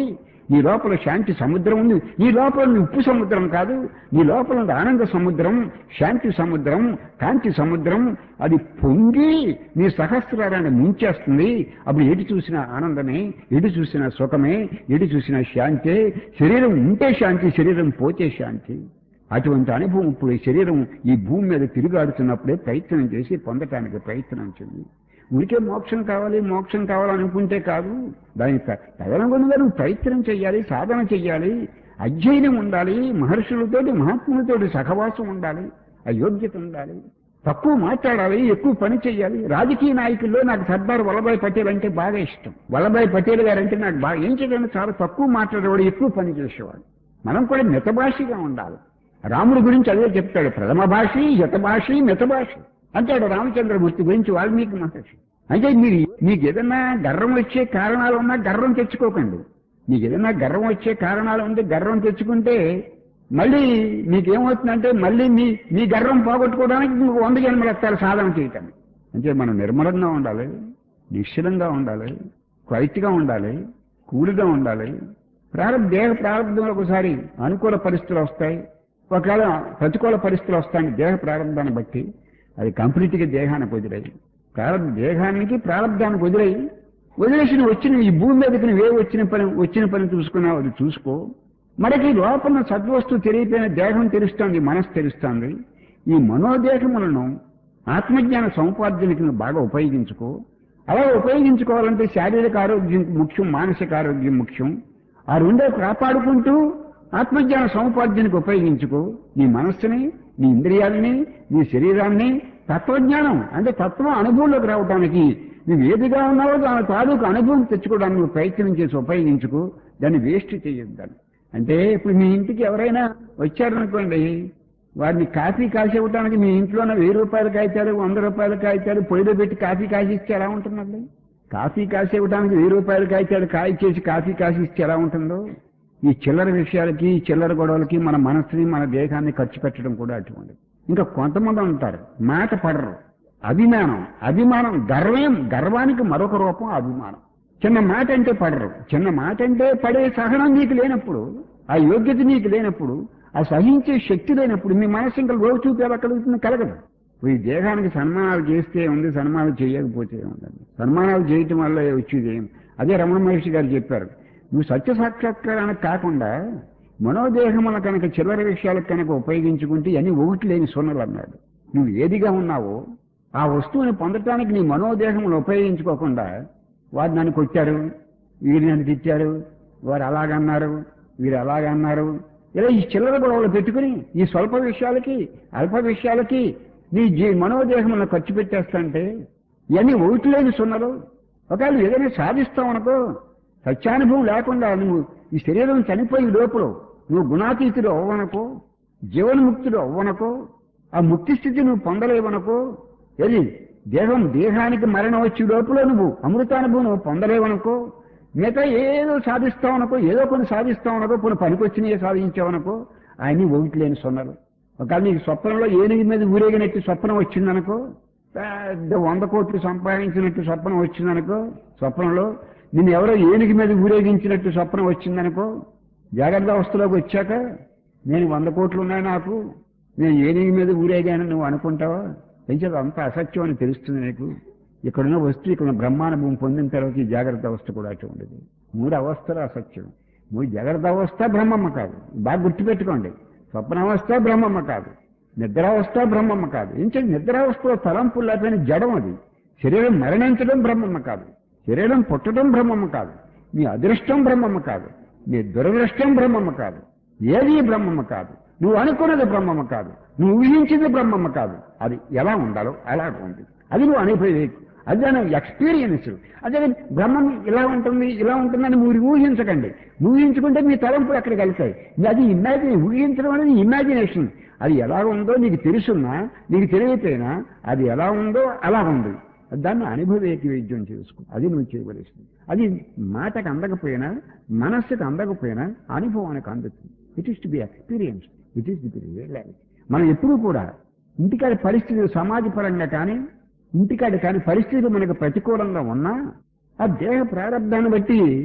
నీ లోపల శాంతి సముద్రం ఉంది నీ లోపల ఉంది ఉప్పు సముద్రం కాదు నీ లోపల ఉంది ఆనంద సముద్రం శాంతి సముద్రం కాంతి సముద్రం అది పొంగి నీ సహస్రాన్ని ముంచేస్తుంది అప్పుడు ఎటు చూసిన ఆనందమే ఎటు చూసిన సుఖమే ఎటు చూసిన శాంతే శరీరం ఉంటే శాంతి శరీరం పోతే శాంతి అటువంటి అనుభవం ఇప్పుడు ఈ శరీరం ఈ భూమి మీద తిరుగాడుతున్నప్పుడే ప్రయత్నం చేసి పొందటానికి ప్రయత్నం చెంది ఉనికే మోక్షం కావాలి మోక్షం కావాలనుకుంటే కాదు దాని తదనుగుణంగా నువ్వు ప్రయత్నం చెయ్యాలి సాధన చెయ్యాలి అధ్యయనం ఉండాలి మహర్షులతోటి మహాత్ములతోటి సహవాసం ఉండాలి అయోగ్యత ఉండాలి తక్కువ మాట్లాడాలి ఎక్కువ పని చేయాలి రాజకీయ నాయకుల్లో నాకు సర్దార్ వల్లభాయ్ పటేల్ అంటే బాగా ఇష్టం వల్లభాయ్ పటేల్ గారు అంటే నాకు బాగా ఏం చేయడానికి చాలా తక్కువ మాట్లాడేవాడు ఎక్కువ పని చేసేవాడు మనం కూడా మితభాషిగా ఉండాలి రాముడి గురించి అదే చెప్తాడు ప్రథమ భాషి యతభాషి మితభాషి అంటాడు రామచంద్రమూర్తి గురించి వాల్మీకి మహర్షి అంటే మీరు మీకు ఏదన్నా గర్వం వచ్చే కారణాలు ఉన్నా గర్వం తెచ్చుకోకండి మీకు ఏదన్నా గర్వం వచ్చే కారణాలు ఉంటే గర్వం తెచ్చుకుంటే మళ్ళీ మీకేమవుతుందంటే మళ్ళీ మీ మీ గర్వం పోగొట్టుకోవడానికి మీకు వంద జన్మలు ఎత్తారు సాధన చేయటం అంటే మనం నిర్మలంగా ఉండాలి నిశ్చలంగా ఉండాలి క్వైట్గా ఉండాలి కూల్గా ఉండాలి ప్రారంభ దేహ ప్రారంభంలో ఒకసారి అనుకూల పరిస్థితులు వస్తాయి ఒకవేళ ప్రతికూల పరిస్థితులు వస్తాయి దేహ ప్రారంభాన్ని బట్టి అది కంప్లీట్గా దేహానికి వదిలేయి ప్రారంభ దేహానికి ప్రారంభానికి వదిలేయి వదిలేసిన వచ్చిన ఈ భూమి మీదకి నువ్వే వచ్చిన పని వచ్చిన పని చూసుకున్నావు అది చూసుకో మనకి లోపల సద్వస్తువు తెలియపోయిన దేహం తెలుస్తోంది మనసు తెలుస్తోంది ఈ మనోదేహములను ఆత్మజ్ఞాన సముపార్జనకి నువ్వు బాగా ఉపయోగించుకో అలా ఉపయోగించుకోవాలంటే శారీరక ఆరోగ్యం ముఖ్యం మానసిక ఆరోగ్యం ముఖ్యం ఆ రెండే కాపాడుకుంటూ ఆత్మజ్ఞాన సముపార్జనకు ఉపయోగించుకో నీ మనస్సుని నీ ఇంద్రియాలని నీ శరీరాన్ని తత్వజ్ఞానం అంటే తత్వం అనుభవంలోకి రావడానికి నువ్వు ఏదిగా ఉన్నావో దాని తాలూకు అనుభవం తెచ్చుకోవడానికి నువ్వు ప్రయత్నం చేసి ఉపయోగించుకో దాన్ని వేస్ట్ చేయొద్దాన్ని అంటే ఇప్పుడు మీ ఇంటికి ఎవరైనా వచ్చారనుకోండి వారిని కాఫీ కాసి ఇవ్వడానికి మీ ఇంట్లోనే వెయ్యి రూపాయలు కాయితారు వంద రూపాయలు కాయితారు పొయ్యిలో పెట్టి కాఫీ కాసి ఇస్తే ఎలా ఉంటుందండి కాఫీ కాసి ఇవ్వడానికి వెయ్యి రూపాయలు కాయితాడు కాయ చేసి కాఫీ కాసి ఇస్తే ఎలా ఉంటుందో ఈ చిల్లర విషయాలకి ఈ చిల్లర గొడవలకి మన మనసుని మన దేహాన్ని ఖర్చు పెట్టడం కూడా అటువంటి ఇంకా కొంతమంది ఉంటారు మాట పడరు అభిమానం అభిమానం గర్వం గర్వానికి మరొక రూపం అభిమానం చిన్న మాట అంటే పడరు చిన్న మాట అంటే పడే సహనం నీకు లేనప్పుడు ఆ యోగ్యత నీకు లేనప్పుడు ఆ సహించే శక్తి లేనప్పుడు మీ మనసు ఇంకా లోటు చూపి ఎలా కలుగుతుంది కలగదు ఈ దేహానికి సన్మానాలు చేస్తే ఉంది సన్మానాలు చేయకపోతే ఉందండి సన్మానాలు చేయటం వల్ల వచ్చేది ఏం అదే రమణ మహర్షి గారు చెప్పారు నువ్వు సత్య సాక్షాత్కారానికి కాకుండా మనోదేహముల కనుక చిల్లర విషయాలకు కనుక ఉపయోగించుకుంటే అన్ని ఒకటి లేని సున్నలు అన్నాడు నువ్వు ఏదిగా ఉన్నావో ఆ వస్తువుని పొందటానికి నీ మనోదేహములు ఉపయోగించుకోకుండా వారు నన్ను కొట్టారు వీరు నన్ను తిట్టారు వారు అలాగన్నారు వీరు అలాగన్నారు ఇలా ఈ చిల్లర గొడవలు పెట్టుకుని ఈ స్వల్ప విషయాలకి అల్ప విషయాలకి నీ జీ మనోదేహములను ఖర్చు పెట్టేస్తాంటే ఇవన్నీ ఒకటి లేని సున్నలు ఒకవేళ ఏదైనా సాధిస్తావనుకో సత్యానుభవం లేకుండా నువ్వు ఈ శరీరం చనిపోయి లోపల నువ్వు గుణాతీతుడు అవ్వనకో జీవన్ముక్తుడు అవ్వనకో ఆ ముక్తి స్థితి నువ్వు పొందలేవనుకో ఏది దేహం దేహానికి మరణం వచ్చి లోపల నువ్వు అమృతానుభవం నువ్వు పొందలేవనుకో మిగతా ఏదో సాధిస్తావనుకో ఏదో కొన్ని సాధిస్తావనుకో కొన్ని పనికొచ్చినవి సాధించావనుకో ఆయన్ని ఒకటి లేని సొన్నలు ఒకవేళ నీకు స్వప్నంలో ఏనుగు మీద ఊరేగినట్టు స్వప్నం వచ్చిందనుకో పెద్ద వంద కోట్లు సంపాదించినట్టు స్వప్నం వచ్చిందనుకో స్వప్నంలో నిన్ను ఎవరో ఏనుగు మీద ఊరేగించినట్టు స్వప్నం వచ్చిందనుకో జాగ్రత్త అవస్థలోకి వచ్చాక నేను వంద కోట్లు ఉన్నాయి నాకు నేను ఏనుగు మీద ఊరేగాను నువ్వు అనుకుంటావా పెంచేది అంత అసత్యం అని తెలుస్తుంది నీకు ఇక్కడున్న వస్తువు ఇక్కడ బ్రహ్మానుభవం పొందిన తర్వాత ఈ జాగ్రత్త అవస్థ కూడా అటు ఉండదు మూడు అవస్థలు అసత్యం మూడు జాగ్రత్త అవస్థ బ్రహ్మమ్మ కాదు బాగా గుర్తుపెట్టుకోండి స్వప్నావస్థ బ్రహ్మమ్మ కాదు నిద్రావస్థ బ్రహ్మమ్మ కాదు ఇంకే నిద్రావస్థలో తలంపులు లేకపోయిన జడం అది శరీరం మరణించడం బ్రహ్మమ్మ కాదు శరీరం పుట్టడం బ్రహ్మమ్మ కాదు నీ అదృష్టం బ్రహ్మమ్మ కాదు నీ దురదృష్టం బ్రహ్మమ్మ కాదు ఏది బ్రహ్మమ్మ కాదు నువ్వు అనుకున్నది బ్రహ్మమ్మ కాదు నువ్వు ఊహించింది బ్రహ్మమ్మ కాదు అది ఎలా ఉండాలో అలా ఉంది అది నువ్వు అనుభవం అది దాని ఎక్స్పీరియన్స్ అదే బ్రహ్మం ఇలా ఉంటుంది ఇలా ఉంటుందని మీరు ఊహించకండి ఊహించుకుంటే మీ తలంపులు అక్కడికి వెళ్తాయి అది ఇమాజిన్ ఊహించడం అనేది ఇమాజినేషన్ అది ఎలా ఉందో నీకు తెలుసున్నా నీకు తెలియపోయినా అది ఎలా ఉందో అలా ఉంది దాన్ని అనుభవేకి వైద్యం చేసుకో అది నువ్వు చేయవలసింది అది మాటకు అందకపోయినా మనస్సుకు అందకపోయినా అనుభవానికి అందుతుంది it is to be experience it is to be realise మనం ఎప్పుడూ కూడా ఇంటికాడి పరిస్థితులు సమాజపరంగా కానీ ఇంటికాడ కానీ పరిస్థితులు మనకు ప్రతికూలంగా ఉన్నా ఆ దేహ ప్రారంభాన్ని బట్టి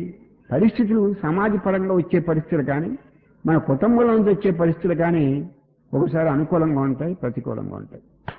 పరిస్థితులు సమాజ పరంగా వచ్చే పరిస్థితులు కానీ మన కుటుంబంలో నుంచి వచ్చే పరిస్థితులు కానీ ఒకసారి అనుకూలంగా ఉంటాయి ప్రతికూలంగా ఉంటాయి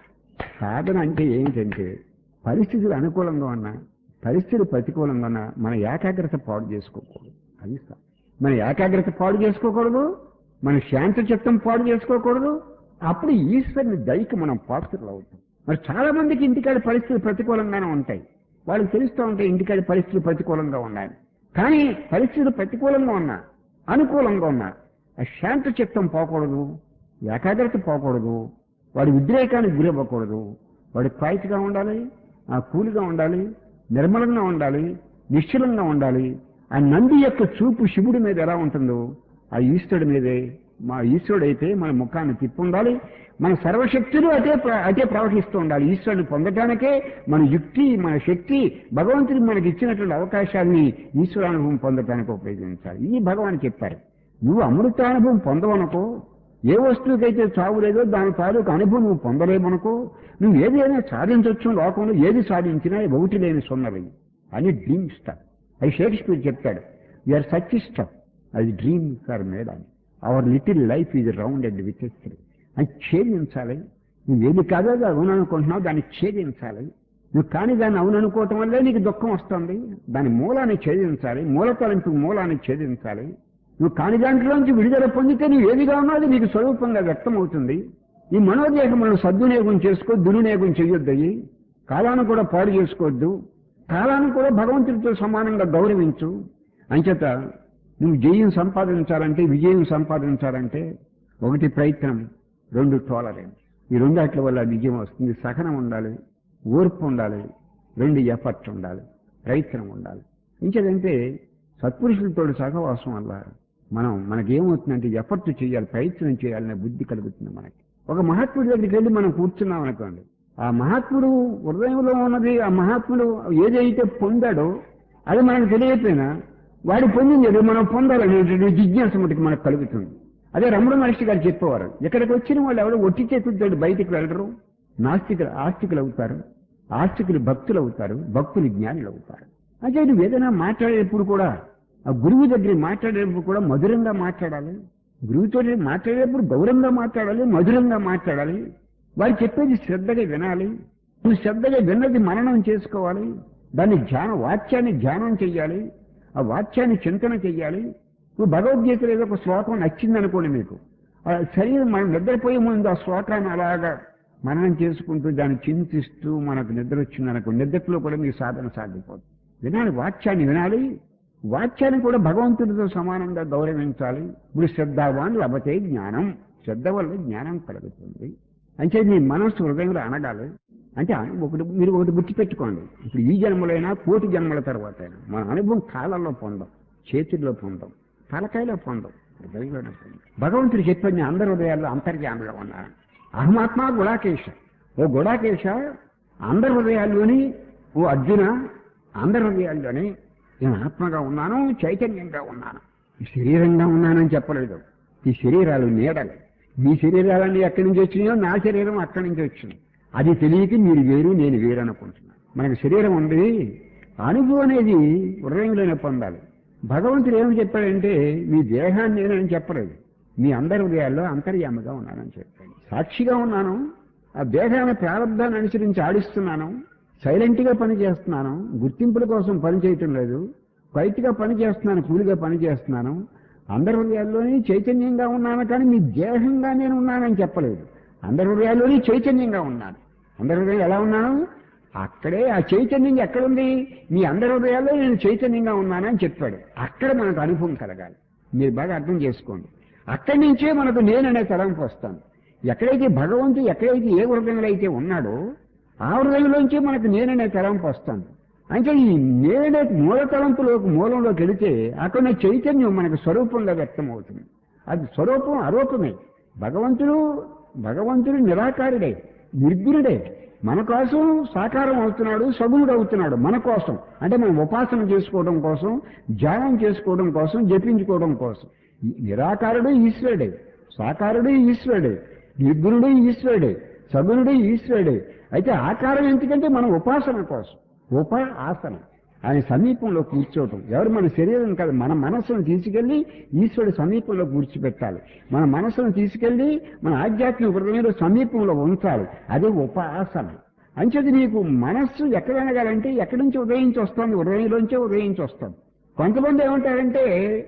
సాధన అంటే ఏమిటంటే పరిస్థితులు అనుకూలంగా ఉన్నా పరిస్థితులు ప్రతికూలంగా ఉన్నా మన ఏకాగ్రత పాడు చేసుకోకూడదు అది సాధన. మన ఏకాగ్రత పాడు చేసుకోకూడదు మన శాంత చిత్తం పాడు చేసుకోకూడదు అప్పుడు ఈశ్వరుని దయకి మనం పాత్రలు అవుతాం మరి చాలా మందికి ఇంటికాడ పరిస్థితులు ప్రతికూలంగానే ఉంటాయి వాళ్ళకి తెలుస్తూ ఉంటాయి ఇంటికాడ పరిస్థితులు ప్రతికూలంగా ఉన్నాయి కానీ పరిస్థితులు ప్రతికూలంగా ఉన్నా అనుకూలంగా ఉన్నా ఆ శాంత చిత్తం పోకూడదు ఏకాగ్రత పోకూడదు వాడి ఉద్రేకానికి గురవ్వకూడదు వాడి క్వాయిట్గా ఉండాలి ఆ కూలిగా ఉండాలి నిర్మలంగా ఉండాలి నిశ్చలంగా ఉండాలి ఆ నంది యొక్క చూపు శివుడి మీద ఎలా ఉంటుందో ఆ ఈశ్వరుడి మీదే మా ఈశ్వరుడు అయితే మన ముఖాన్ని తిప్పుండాలి మన సర్వశక్తులు అదే ప్ర- అదే ప్రవహిస్తూ ఉండాలి ఈశ్వరుని పొందటానికే మన యుక్తి మన శక్తి భగవంతుడు మనకి ఇచ్చినటువంటి అవకాశాన్ని ఈశ్వరానుభవం పొందటానికి ఉపయోగించాలి ఇది భగవాన్ చెప్పారు నువ్వు అమృతానుభవం పొందవనుకో ఏ వస్తువుకైతే చావు లేదో దాని తాలూకు అనుభవం నువ్వు పొందలేమనుకో నువ్వు ఏదైనా సాధించవచ్చు లోకంలో ఏది సాధించినా ఒకటి లేని సున్నది అని డ్రీమ్ స్టార్ అది షేక్స్పియర్ చెప్తాడు యూఆర్ సచ్ స్టఫ్ అది డ్రీమ్స్ ఆర్ మేడ్ అని our little life is round and with అది ఛేదించాలి నువ్వు ఏది కాదో అది అవుననుకుంటున్నావు దాన్ని ఛేదించాలి నువ్వు కాని దాన్ని అవుననుకోవటం వల్లే నీకు దుఃఖం వస్తుంది దాని మూలాన్ని ఛేదించాలి మూల తలంపు మూలాన్ని ఛేదించాలి నువ్వు కాని దాంట్లోంచి విడుదల పొందితే నువ్వు ఏదిగా ఉన్నది నీకు స్వరూపంగా వ్యక్తమవుతుంది ఈ మనోదేహములను సద్వినియోగం చేసుకో దుర్వినియోగం చెయ్యొద్దయి కాలాన్ని కూడా పాడు చేసుకోవద్దు కాలాన్ని కూడా భగవంతుడితో సమానంగా గౌరవించు అంచేత నువ్వు జయం సంపాదించాలంటే విజయం సంపాదించాలంటే ఒకటి ప్రయత్నం రెండు టాలరెన్స్ ఈ రెండు అట్ల వల్ల విజయం వస్తుంది సహనం ఉండాలి ఓర్పు ఉండాలి రెండు ఎఫర్ట్ ఉండాలి ప్రయత్నం ఉండాలి ఇంకేదంటే సత్పురుషులతో సహవాసం వల్ల మనం మనకేమవుతుందంటే ఎఫర్ట్ చేయాలి ప్రయత్నం చేయాలనే బుద్ధి కలుగుతుంది మనకి ఒక మహాత్ముడి దగ్గరికి వెళ్ళి మనం కూర్చున్నాం అనుకోండి ఆ మహాత్ముడు హృదయంలో ఉన్నది ఆ మహాత్ముడు ఏదైతే పొందాడో అది మనకు తెలియకపోయినా వాడు పొందింది ఏదో మనం పొందాలనేటువంటి జిజ్ఞాస మటుకు మనకు కలుగుతుంది అదే రమణ మహర్షి గారు చెప్పేవారు ఇక్కడికి వచ్చిన వాళ్ళు ఎవరు ఒట్టి చేతులతో బయటికి వెళ్ళరు నాస్తికులు ఆస్తికులు అవుతారు ఆస్తికులు భక్తులు అవుతారు భక్తులు జ్ఞానులు అవుతారు అంటే నువ్వు ఏదైనా మాట్లాడేటప్పుడు కూడా ఆ గురువు దగ్గర మాట్లాడేటప్పుడు కూడా మధురంగా మాట్లాడాలి గురువుతో మాట్లాడేటప్పుడు గౌరవంగా మాట్లాడాలి మధురంగా మాట్లాడాలి వారు చెప్పేది శ్రద్ధగా వినాలి నువ్వు శ్రద్ధగా విన్నది మననం చేసుకోవాలి దాన్ని ధ్యాన వాక్యాన్ని ధ్యానం చెయ్యాలి ఆ వాక్యాన్ని చింతన చెయ్యాలి నువ్వు భగవద్గీతలో ఏదో ఒక శ్లోకం నచ్చిందనుకోండి మీకు ఆ శరీరం మనం నిద్రపోయే ముందు ఆ శ్లోకాన్ని అలాగా మననం చేసుకుంటూ దాన్ని చింతిస్తూ మనకు నిద్ర వచ్చిందనుకో నిద్రలో కూడా మీ సాధన సాగిపోతుంది వినాలి వాక్యాన్ని వినాలి వాక్యాన్ని కూడా భగవంతుడితో సమానంగా గౌరవించాలి ఇప్పుడు శ్రద్ధావాన్ లభతే జ్ఞానం శ్రద్ధ వల్ల జ్ఞానం కలుగుతుంది అంటే మీ మనస్సు హృదయంలో అనగాలి అంటే ఒకటి మీరు ఒకటి గుర్తుపెట్టుకోండి ఇప్పుడు ఈ జన్మలైనా కోటి జన్మల తర్వాత అయినా మన అనుభవం కాలంలో పొందాం చేతుల్లో పొందాం తలకాయలో పొందాం హృదయంలోనే పొందాం భగవంతుడు చెప్పిన అందరి హృదయాల్లో అంతర్యామిలో ఉన్నారు అహమాత్మ గుడాకేశ ఓ గుడాకేశ అందరి హృదయాల్లోని ఓ అర్జున అందరి హృదయాల్లోని నేను ఆత్మగా ఉన్నాను చైతన్యంగా ఉన్నాను ఈ శరీరంగా ఉన్నానని చెప్పలేదు ఈ శరీరాలు నీడలు మీ శరీరాలన్నీ ఎక్కడి నుంచి వచ్చినాయో నా శరీరం అక్కడి నుంచి వచ్చింది అది తెలియక మీరు వేరు నేను వేరు అనుకుంటున్నాను మనకు శరీరం ఉంది అనుభవం అనేది హృదయంలోనే పొందాలి భగవంతుడు ఏమని చెప్పాడంటే మీ దేహాన్ని నేనని చెప్పలేదు మీ అందరి హృదయాల్లో అంతర్యామిగా ఉన్నానని చెప్పాడు సాక్షిగా ఉన్నాను ఆ దేహాన్ని ప్రారంభాన్ని అనుసరించి ఆడిస్తున్నాను సైలెంట్ గా పని చేస్తున్నాను గుర్తింపుల కోసం పని చేయటం లేదు క్వైట్ గా పని చేస్తున్నాను కూలిగా పని చేస్తున్నాను అందరి హృదయాల్లోని చైతన్యంగా ఉన్నాను కానీ మీ దేహంగా నేను ఉన్నానని చెప్పలేదు అందరి హృదయాల్లోని చైతన్యంగా ఉన్నాను అందరి హృదయం ఎలా ఉన్నాను అక్కడే ఆ చైతన్యం ఎక్కడుంది మీ అందరి హృదయాల్లో నేను చైతన్యంగా ఉన్నానని చెప్పాడు అక్కడ మనకు అనుభవం కలగాలి మీరు బాగా అర్థం చేసుకోండి అక్కడి నుంచే మనకు నేననే తలంపు వస్తాను ఎక్కడైతే భగవంతుడు ఎక్కడైతే ఏ హృదయంలో అయితే ఉన్నాడో ఆ హృదయంలోంచి మనకు నేననే తలంపు వస్తాను అంటే ఈ నేనే మూల తలంపులోకి మూలంలోకి వెళితే అక్కడ చైతన్యం మనకు స్వరూపంగా వ్యక్తం అవుతుంది అది స్వరూపం అరూపమే భగవంతుడు భగవంతుడు నిరాకారుడే నిర్గుణుడే మన కోసం సాకారం అవుతున్నాడు సగుణుడు అవుతున్నాడు మన కోసం అంటే మనం ఉపాసన చేసుకోవడం కోసం ధ్యానం చేసుకోవడం కోసం జపించుకోవడం కోసం నిరాకారుడు ఈశ్వరుడే సాకారుడు ఈశ్వరుడే నిర్గుణుడు ఈశ్వరుడే సగుణుడు ఈశ్వరుడే అయితే ఆకారం ఎందుకంటే మన ఉపాసన కోసం ఉప ఆసన ఆయన సమీపంలో కూర్చోవటం ఎవరు మన శరీరం కాదు మన మనస్సును తీసుకెళ్లి ఈశ్వరుడి సమీపంలో కూర్చోబెట్టాలి మన మనస్సును తీసుకెళ్లి మన ఆధ్యాత్మిక హృదయంలో సమీపంలో ఉంచాలి అదే ఉపాసన అంచేది నీకు మనస్సు ఎక్కడ అనగాలంటే ఎక్కడి నుంచి ఉదయించి వస్తుంది హృదయంలోంచే ఉదయించి వస్తుంది కొంతమంది ఏమంటారంటే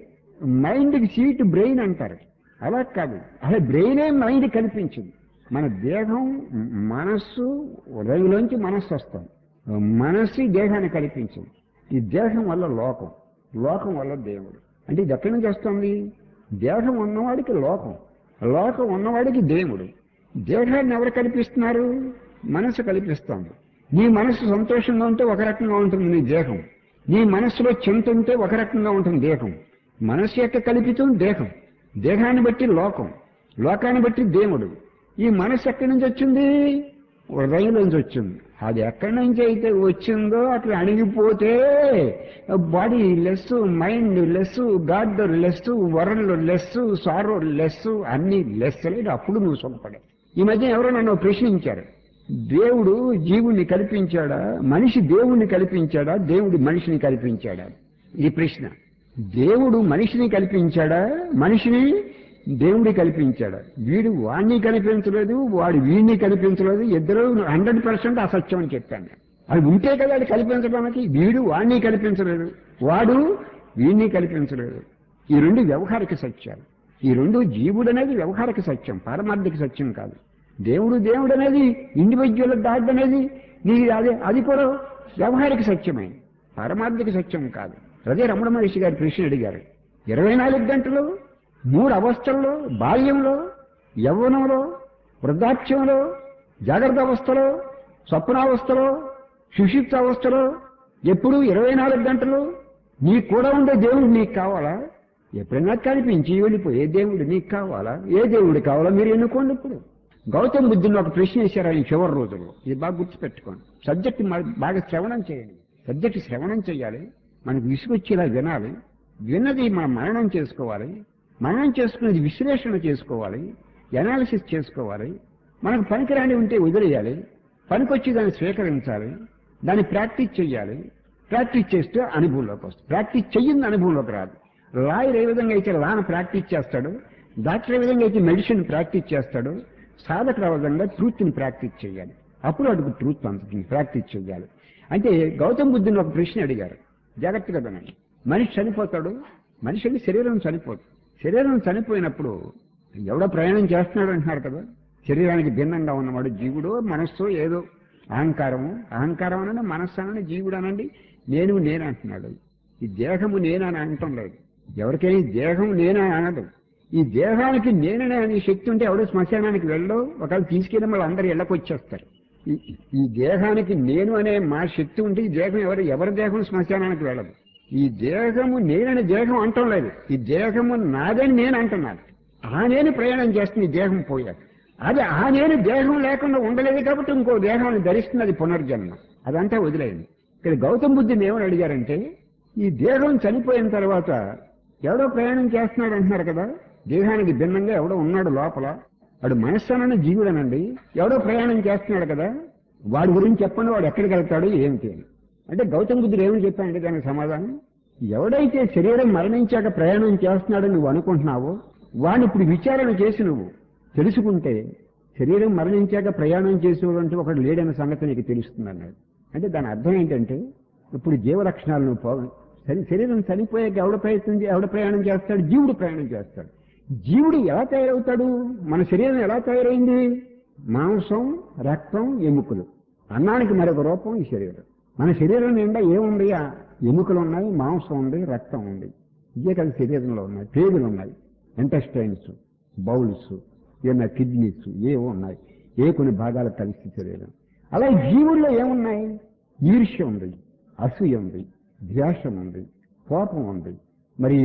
మైండ్కి సీట్ బ్రెయిన్ అంటారు అలా కాదు అసలు బ్రెయినే మైండ్ కనిపించింది మన దేహం మనస్సు హృదయంలోంచి మనస్సు వస్తుంది మనస్సు ఈ దేహాన్ని కల్పించింది ఈ దేహం వల్ల లోకం లోకం వల్ల దేవుడు అంటే ఇది ఎక్కడి నుంచి వస్తుంది దేహం ఉన్నవాడికి లోకం లోకం ఉన్నవాడికి దేవుడు దేహాన్ని ఎవరు కల్పిస్తున్నారు మనసు కల్పిస్తుంది నీ మనసు సంతోషంగా ఉంటే ఒక రకంగా ఉంటుంది నీ దేహం నీ మనస్సులో చింత ఉంటే ఒక రకంగా ఉంటుంది దేహం మనస్సు యొక్క కల్పితం దేహం దేహాన్ని బట్టి లోకం లోకాన్ని బట్టి దేవుడు ఈ మనస్సు ఎక్కడి నుంచి వచ్చింది హృదయంలోంచి వచ్చింది అది ఎక్కడి నుంచి అయితే వచ్చిందో అక్కడ అణిగిపోతే bodiless mindless godless worldless sorrowless అన్ని లెస్ లేదు అప్పుడు నువ్వు సుఖపడే ఈ మధ్య ఎవరో నన్ను ప్రశ్నించారు దేవుడు జీవుణ్ణి కల్పించాడా మనిషి దేవుణ్ణి కల్పించాడా దేవుడు మనిషిని కల్పించాడా ఈ ప్రశ్న దేవుడు మనిషిని కల్పించాడా మనిషిని దేవుడి కల్పించాడా వీడు వాణ్ణి కల్పించలేదు వాడు వీడిని కల్పించలేదు ఇద్దరు హండ్రెడ్ పర్సెంట్ అసత్యం అని చెప్పాను అది ఉంటే కదా అది కల్పించడానికి వీడు వాణ్ణి కల్పించలేదు వాడు వీడిని కల్పించలేదు ఈ రెండు వ్యవహారిక సత్యాలు ఈ రెండు జీవుడు అనేది వ్యవహారిక సత్యం పారమార్థిక సత్యం కాదు దేవుడు దేవుడు అనేది ఇండివిజువల్ గాడ్ అనేది నీ అదే అది కూడా వ్యవహారిక సత్యమే పారమార్థిక సత్యం కాదు అదే రమణ మహర్షి గారి ప్రశ్న అడిగారు ఇరవై నాలుగు గంటలు మూడు అవస్థల్లో బాల్యంలో యవ్వనంలో వృద్ధాప్యంలో జాగ్రత్త అవస్థలో స్వప్నావస్థలో సుషిప్త అవస్థలో ఎప్పుడు ఇరవై నాలుగు గంటలు నీకు కూడా ఉండే దేవుడు నీకు కావాలా ఎప్పుడైనా కనిపించి వెళ్ళిపోయే దేవుడు నీకు కావాలా ఏ దేవుడు కావాలా మీరు ఎన్నుకోండి ఇప్పుడు గౌతమ్ బుద్ధుని ఒక ప్రశ్న వేశారు ఆయన చివరి రోజుల్లో ఇది బాగా గుర్తుపెట్టుకోండి సబ్జెక్ట్ బాగా శ్రవణం చేయండి సబ్జెక్ట్ శ్రవణం చేయాలి మనకు విసుగొచ్చేలా వినాలి విన్నది మనం మననం చేసుకోవాలి మననం చేసుకునేది విశ్లేషణ చేసుకోవాలి ఎనాలిసిస్ చేసుకోవాలి మనకు పనికిరాని ఉంటే వదిలేయాలి పనికొచ్చి దాన్ని స్వీకరించాలి దాన్ని ప్రాక్టీస్ చేయాలి ప్రాక్టీస్ చేస్తే అనుభవంలోకి వస్తుంది ప్రాక్టీస్ చెయ్యింది అనుభవంలోకి రాదు లాయర్ ఏ విధంగా అయితే లాను ప్రాక్టీస్ చేస్తాడు డాక్టర్ ఏ విధంగా అయితే మెడిసిన్ ప్రాక్టీస్ చేస్తాడు సాధకుడు ఆ విధంగా ట్రూత్ని ప్రాక్టీస్ చేయాలి అప్పుడు అడుగు ట్రూత్ అందుతుంది ప్రాక్టీస్ చేయాలి అంటే గౌతమ్ బుద్ధుని ఒక ప్రశ్న అడిగారు జాగ్రత్తగా వినండి మనిషి చనిపోతాడు మనిషికి శరీరం చనిపోతుంది శరీరం చనిపోయినప్పుడు ఎవడో ప్రయాణం చేస్తున్నాడు అంటున్నారు కదా శరీరానికి భిన్నంగా ఉన్నవాడు జీవుడు మనస్సు ఏదో అహంకారము అహంకారం అనండి మనస్సు అనండి జీవుడు అనండి నేను నేను అంటున్నాడు ఈ దేహము నేనని అనటం లేదు ఎవరికైనా ఈ దేహం నేనని అనదు ఈ దేహానికి నేననే అనే శక్తి ఉంటే ఎవడో శ్మశానానికి వెళ్ళో ఒకవేళ తీసుకెళ్ళి మళ్ళీ అందరు ఇళ్ళకి వచ్చేస్తారు ఈ- ఈ దేహానికి నేను అనే మా శక్తి ఉంటే ఈ దేహం ఎవరు ఎవరి దేహం శ్మశానానికి వెళ్ళదు ఈ దేహము నేనని దేహం అంటం లేదు ఈ దేహము నాదని నేను అంటున్నాను ఆ నేను ప్రయాణం చేస్తుంది ఈ దేహం పోయాక అది ఆ నేను దేహం లేకుండా ఉండలేదు కాబట్టి ఇంకో దేహాన్ని ధరిస్తుంది అది పునర్జన్మ అదంతా వదిలేయండి ఇక్కడ గౌతమ బుద్ధిని ఏమని అడిగారంటే ఈ దేహం చనిపోయిన తర్వాత ఎవడో ప్రయాణం చేస్తున్నాడు అంటున్నారు కదా దేహానికి భిన్నంగా ఎవడో ఉన్నాడు లోపల వాడు మనస్సానని జీవుడనండి ఎవడో ప్రయాణం చేస్తున్నాడు కదా వాడి గురించి చెప్పండి వాడు ఎక్కడికి వెళ్తాడు ఏమిటి అని అంటే గౌతమ బుద్ధుడు ఏమని చెప్పాడంటే దానికి సమాధానం ఎవడైతే శరీరం మరణించాక ప్రయాణం చేస్తున్నాడని నువ్వు అనుకుంటున్నావో వాడిని ఇప్పుడు విచారణ చేసి నువ్వు తెలుసుకుంటే శరీరం మరణించాక ప్రయాణం చేసేవాడంటే ఒకడు లేడన్న సంగతి నీకు తెలుస్తుంది అన్నాడు అంటే దాని అర్థం ఏంటంటే ఇప్పుడు జీవ లక్షణాలు నువ్వు పో శరీ- శరీరం చనిపోయాక ఎవడ ప్రయత్నం చే- ఎవడ ప్రయాణం చేస్తాడు జీవుడు ప్రయాణం చేస్తాడు జీవుడు ఎలా తయారవుతాడు మన శరీరం ఎలా తయారైంది మాంసం రక్తం ఎముకలు అన్నానికి మరొక రూపం ఈ శరీరం మన శరీరం నిండా ఏముంది ఆ ఎముకలు ఉన్నాయి మాంసం ఉంది రక్తం ఉంది ఇవే కదా శరీరంలో ఉన్నాయి పేగులు ఉన్నాయి ఇంటెస్టైన్స్ బౌల్స్ ఏమన్నా కిడ్నీస్ ఏవో ఉన్నాయి ఏ కొన్ని భాగాలు కలిసి శరీరం అలా జీవుల్లో ఏమున్నాయి ఈర్ష్య ఉంది అసూయ ఉంది ద్వేషం ఉంది కోపం ఉంది మరి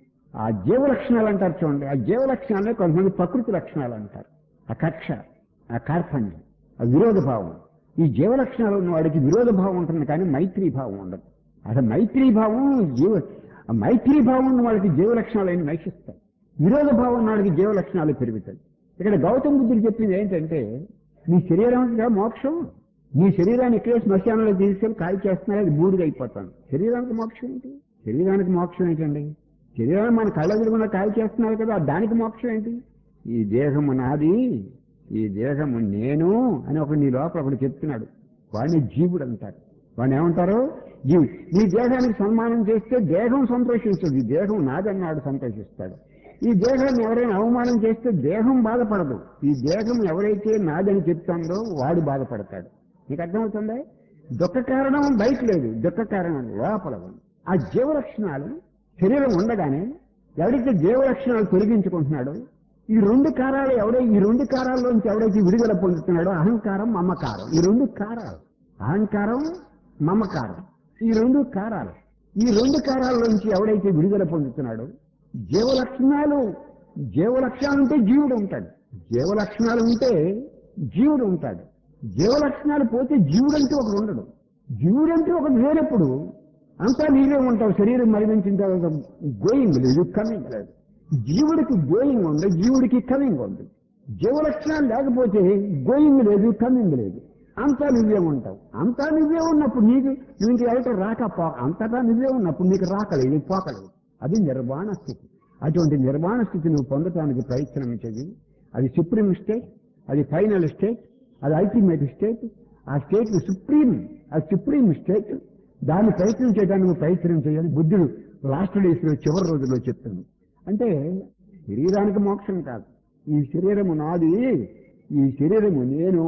ఆ జీవ లక్షణాలు అంటారు చూడండి ఆ జీవ లక్షణాలే కొంతమంది ప్రకృతి లక్షణాలు అంటారు ఆ కక్ష ఆ కార్పణ్యం ఆ విరోధ భావం ఈ జీవ లక్షణాలు ఉన్న వాడికి విరోధ భావం ఉంటుంది కానీ మైత్రీ భావం ఉండదు అసలు మైత్రీ భావం జీవ ఆ మైత్రీ భావం ఉన్న వాళ్ళకి జీవ లక్షణాలు అయిన నశిస్తాయి విరోధ భావం ఉన్న వాడికి జీవ లక్షణాలు పెరుగుతాయి ఇక్కడ గౌతమ బుద్ధుడు చెప్పింది ఏంటంటే నీ శరీరం మోక్షం మీ శరీరాన్ని ఇక్కడే శ్మశానంలో తీసుకెళ్ళి కాల్ చేస్తున్నారు అది బూడిద అయిపోతాను శరీరానికి మోక్షం ఏంటి శరీరానికి మోక్షం ఏంటండి శరీరాన్ని మన కళ్ళ ఎదురుగున్న కాల్ చేస్తున్నారు కదా దానికి మోక్షం ఏంటి ఈ దేహము నాది ఈ దేహము నేను అని ఒక నీ లోపల ఒకటి చెప్తున్నాడు వాడిని జీవుడు అంటారు వాడిని ఏమంటారు జీవుడు నీ దేహానికి సన్మానం చేస్తే దేహం సంతోషిస్తుంది ఈ దేహం నాదన్నాడు సంతోషిస్తాడు ఈ దేహాన్ని ఎవరైనా అవమానం చేస్తే దేహం బాధపడదు ఈ దేహం ఎవరైతే నాదని చెప్తాడో వాడు బాధపడతాడు నీకు అర్థమవుతుందా దుఃఖ కారణం బయట లేదు దుఃఖ కారణం లోపల ఉంది ఆ జీవలక్షణాలు శరీరం ఉండగానే ఎవరైతే జీవలక్షణాలు తొలగించుకుంటున్నాడో ఈ రెండు కారాలు ఎవడై ఈ రెండు కారాల్లోంచి ఎవడైతే విడుదల పొందుతున్నాడో అహంకారం మమకారం ఈ రెండు కారాలు అహంకారం మమకారం ఈ రెండు కారాలు ఈ రెండు కారాల్లోంచి ఎవడైతే విడుదల పొందుతున్నాడో జీవలక్షణాలు జీవలక్షణాలు ఉంటే జీవుడు ఉంటాడు జీవలక్షణాలు ఉంటే జీవుడు ఉంటాడు జీవలక్షణాలు పోతే జీవుడంటూ ఒకడు ఉండడు జీవుడంటూ ఒకడు లేనప్పుడు అంతా నీవే ఉంటావు శరీరం మరణించిన తర్వాత గోయింగ్ లేదు కమింగ్ లేదు జీవుడికి గోయింగ్ ఉంది జీవుడికి కమింగ్ ఉంది జీవలక్షణాలు లేకపోతే గోయింగ్ లేదు కమింగ్ లేదు అంతా నువ్వే ఉంటావు అంతా నువ్వే ఉన్నప్పుడు నీకు నీకు ఎవరితో రాక పోక అంతటా నువ్వే ఉన్నప్పుడు నీకు రాకలేదు పోకలేదు అది నిర్వాణ స్థితి అటువంటి నిర్వాణ స్థితి నువ్వు పొందటానికి ప్రయత్నం చేయి అది సుప్రీం స్టేట్ అది ఫైనల్ స్టేట్ అది అల్టిమేట్ స్టేట్ ఆ స్టేట్ సుప్రీం అది సుప్రీం స్టేట్ దాన్ని ప్రయత్నం చేయడానికి నువ్వు ప్రయత్నం చేయాలి బుద్ధుడు లాస్ట్ డేస్ లో చివరి రోజుల్లో చెప్తుంది అంటే శరీరానికి మోక్షం కాదు ఈ శరీరము నాది ఈ శరీరము నేను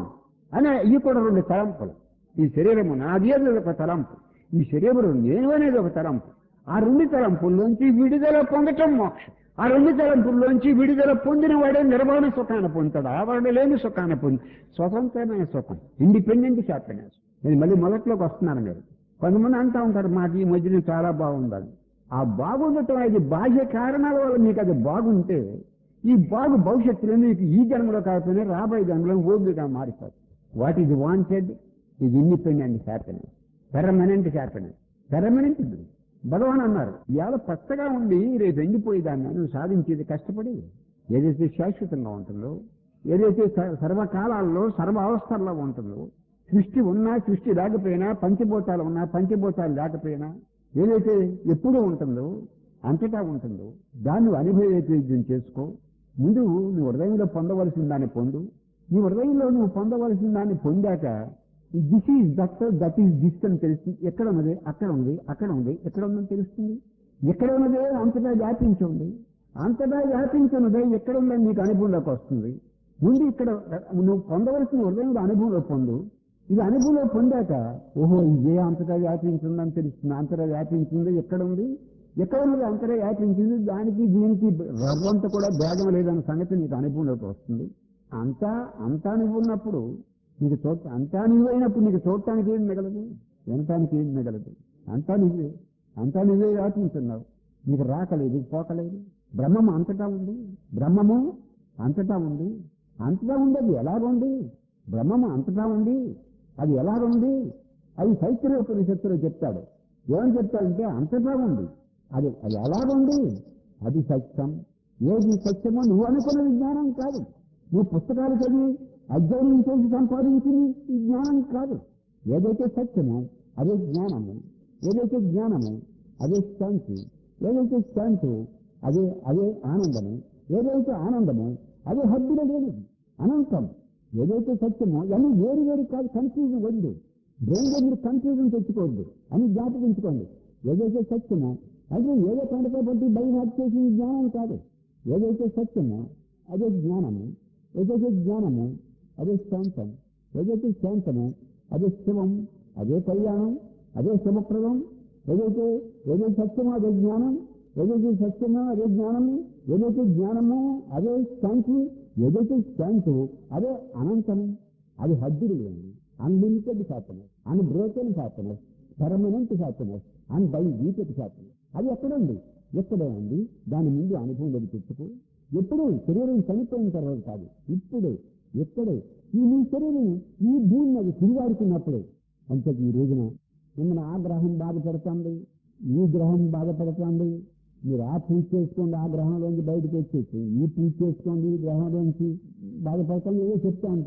అనే ఇవి కూడా రెండు తలంపులు ఈ శరీరము నాది అనేది ఒక తలంపు ఈ శరీరం నేను అనేది ఒక తలంపు ఆ రెండు తలంపుల్లోంచి విడుదల పొందటం మోక్షం ఆ రెండు తలంపుల్లోంచి విడుదల పొందిన వాడే నిర్మాణ సుఖాన్ని పొందుతాడు ఆవరణ లేని సుఖాన్ని పొంది స్వతంత్రమైన సుఖం ఇండిపెండెంట్ హ్యాపీనెస్ నేను మళ్ళీ మొదట్లోకి వస్తున్నాను మీరు కొంతమంది అంటూ ఉంటారు మాకు ఈ మధ్యన చాలా బాగుందని ఆ బాగుండటం అది బాహ్య కారణాల వల్ల మీకు అది బాగుంటే ఈ బాగు భవిష్యత్తులో మీకు ఈ జన్మలో కాకపోయినా రాబోయే జన్మలో ఓపిగా మారిపోతుంది what is wanted is independent happiness permanent happiness permanent Bhagavan అన్నారు ఇవాళ పచ్చగా ఉండి రేపు ఎండిపోయేదాన్ని నువ్వు సాధించేది కష్టపడి ఏదైతే శాశ్వతంగా ఉంటుందో ఏదైతే స- సర్వకాలాల్లో సర్వ అవస్థల్లో ఉంటుందో సృష్టి ఉన్నా సృష్టి లేకపోయినా పంచభూతాలు ఉన్నా పంచభూతాలు లేకపోయినా ఏదైతే ఎప్పుడూ ఉంటుందో అంతటా ఉంటుందో దాన్ని అనుభవేద్యం చేసుకో ముందు నీ హృదయంలో పొందవలసిన దాన్ని పొందు నీ హృదయంలో నువ్వు పొందవలసిన దాన్ని పొందాక this is that that is this అని తెలుస్తుంది ఎక్కడ ఉన్నది అక్కడ ఉంది అక్కడ ఉంది ఎక్కడ ఉందని తెలుస్తుంది ఎక్కడ ఉన్నదే అంతటా వ్యాపించి ఉంది అంతటా వ్యాపించినదే ఎక్కడ ఉందని నీకు అనుభవంలోకి వస్తుంది ముందు ఇక్కడ నువ్వు పొందవలసిన హృదయంలో అనుభవంలో పొందు ఇది అనుభవంలో పొందాక ఓహో ఇదే అంతటా వ్యాపించిందని తెలుస్తుంది అంతటా వ్యాపించింది ఎక్కడ ఉంది ఎక్కడ ఉన్నది అంతటా వ్యాపించింది దానికి దీనికి రవ్వంత కూడా భేదం లేదన్న సంగతి నీకు అనుభవంలోకి వస్తుంది అంతా అంతా నువ్వు ఉన్నప్పుడు నీకు చూ అంతా నువ్వు అయినప్పుడు నీకు చూడటానికి ఏం మిగలదు వినటానికి ఏం మిగలదు అంతా నువ్వే అంతా నువ్వే వ్యాపించున్నావు నీకు రాకలేదు పోకలేదు బ్రహ్మము అంతటా ఉంది బ్రహ్మము అంతటా ఉంది అంతటా ఉంది అది ఎలాగుంది బ్రహ్మము అంతటా ఉంది అది ఎలాగుంది అది చైత్ర ఉపనిషత్తులో చెప్తాడు ఏమని చెప్తాడంటే అంతటా ఉంది అది అది ఎలాగుంది అది సత్యం ఏది సత్యమో నువ్వు అనుకున్న విజ్ఞానం కాదు నువ్వు పుస్తకాలు చదివి అధ్యయనం చేసి సంపాదించింది ఈ జ్ఞానం కాదు ఏదైతే సత్యమో అదే జ్ఞానము ఏదైతే జ్ఞానము అదే శాంతి ఏదైతే శాంతి అదే అదే ఆనందము ఏదైతే ఆనందము అదే హద్దులు లేనిది అనంతం ఏదైతే సత్యమో ఇవన్నీ వేరు వేరు కాదు కన్ఫ్యూజన్ వద్దు బ్రెయిన్ దగ్గర కన్ఫ్యూజన్ తెచ్చుకోవద్దు అని జ్ఞాపకించుకోండి ఏదైతే సత్యమో అది ఏదో పండుగ బట్టి భయం చేసిన జ్ఞానం కాదు ఏదైతే సత్యమో అదే జ్ఞానము ఏదైతే జ్ఞానము అదే శాంతం ఏదైతే శాంతము అదే శివం అదే కళ్యాణం అదే శుభప్రదం ఏదైతే ఏదైతే సత్యమో అదే జ్ఞానం ఏదైతే సత్యమో అదే జ్ఞానము ఏదైతే జ్ఞానమో అదే శాంతి ఏదైతే శాంతి అదే అనంతము అది హద్దులు లేని unlimited happiness unbroken happiness permanent happiness unabated happiness అది ఎక్కడుంది ఎక్కడే ఉంది దాని ముందు అనుభవంలోకి తెచ్చుకో ఎప్పుడు శరీరం చనిపోయిన తర్వాత కాదు ఇప్పుడే ఎక్కడే ఈ నీ శరీరం ఈ భూమి మీద తిరిగాడుతున్నప్పుడే అంతే ఈ రోజున మిమ్మల్ని ఆ గ్రహం బాధపడుతుంది ఈ గ్రహం బాధపడుతుంది మీరు ఆ పూజ చేసుకోండి ఆ గ్రహంలోంచి బయటకు వచ్చేసి ఈ పూజ చేసుకోండి ఈ గ్రహంలోంచి బాధపడతాం ఏదో చెప్తా ఉంటారు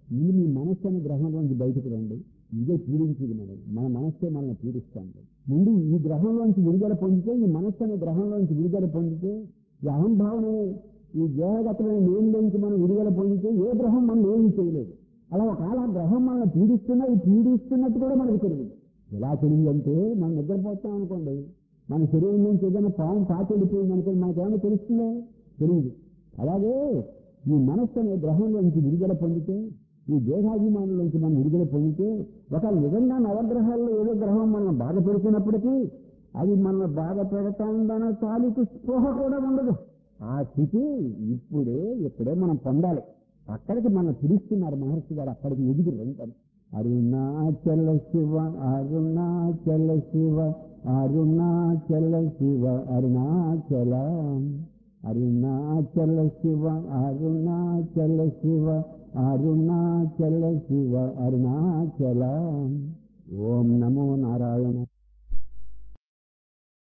ముందు మీ మనస్సు అనే గ్రహంలోంచి బయటకు రండి ఇదే పీడించింది మనం మన మనస్సే మనల్ని పీడిస్తాంది ముందు ఈ గ్రహంలోంచి విడుదల పొందితే ఈ మనస్సు అనే గ్రహంలోంచి విడుదల పొందితే ఈ అహంభావన ఈ దేహగతమైన నేనులోంచి మనం విడుదల పొందితే ఏ గ్రహం మనం ఏమీ చేయలేదు అలా ఒకవేళ ఆ గ్రహం మనల్ని పీడిస్తున్నా ఈ పీడిస్తున్నట్టు కూడా మనకు తెలియదు ఎలా తెలియదు అంటే మనం నిద్రపోతాం అనుకోండి మన శరీరం నుంచి ఏదైనా పాము పాతి వెళ్ళిపోయింది అనుకోండి మనకేమైనా తెలుస్తుందో తెలియదు అలాగే ఈ మనస్సు అనే గ్రహంలోంచి విడుదల పొందితే ఈ దేహాభిమానంలోంచి మనం విడుదల పొందితే ఒక నిజంగా నవగ్రహాల్లో ఏదో గ్రహం మనం బాధ పెడుతున్నప్పటికీ అది మన బాధ పెడతాందన్న తాలూకు స్పృహ కూడా ఉండదు ఆ స్థితి ఇప్పుడే ఇప్పుడే మనం పొందాలి అక్కడికి మనం పిలుస్తున్నారు మహర్షి గారు అక్కడికి ఎదుగు రండి అరుణాచల శివ అరుణాచల శివ అరుణాచల శివ అరుణాచల అరుణాచల శివ అరుణాచల శివ అరుణాచల శివ అరుణాచల ఓం నమో నారాయణ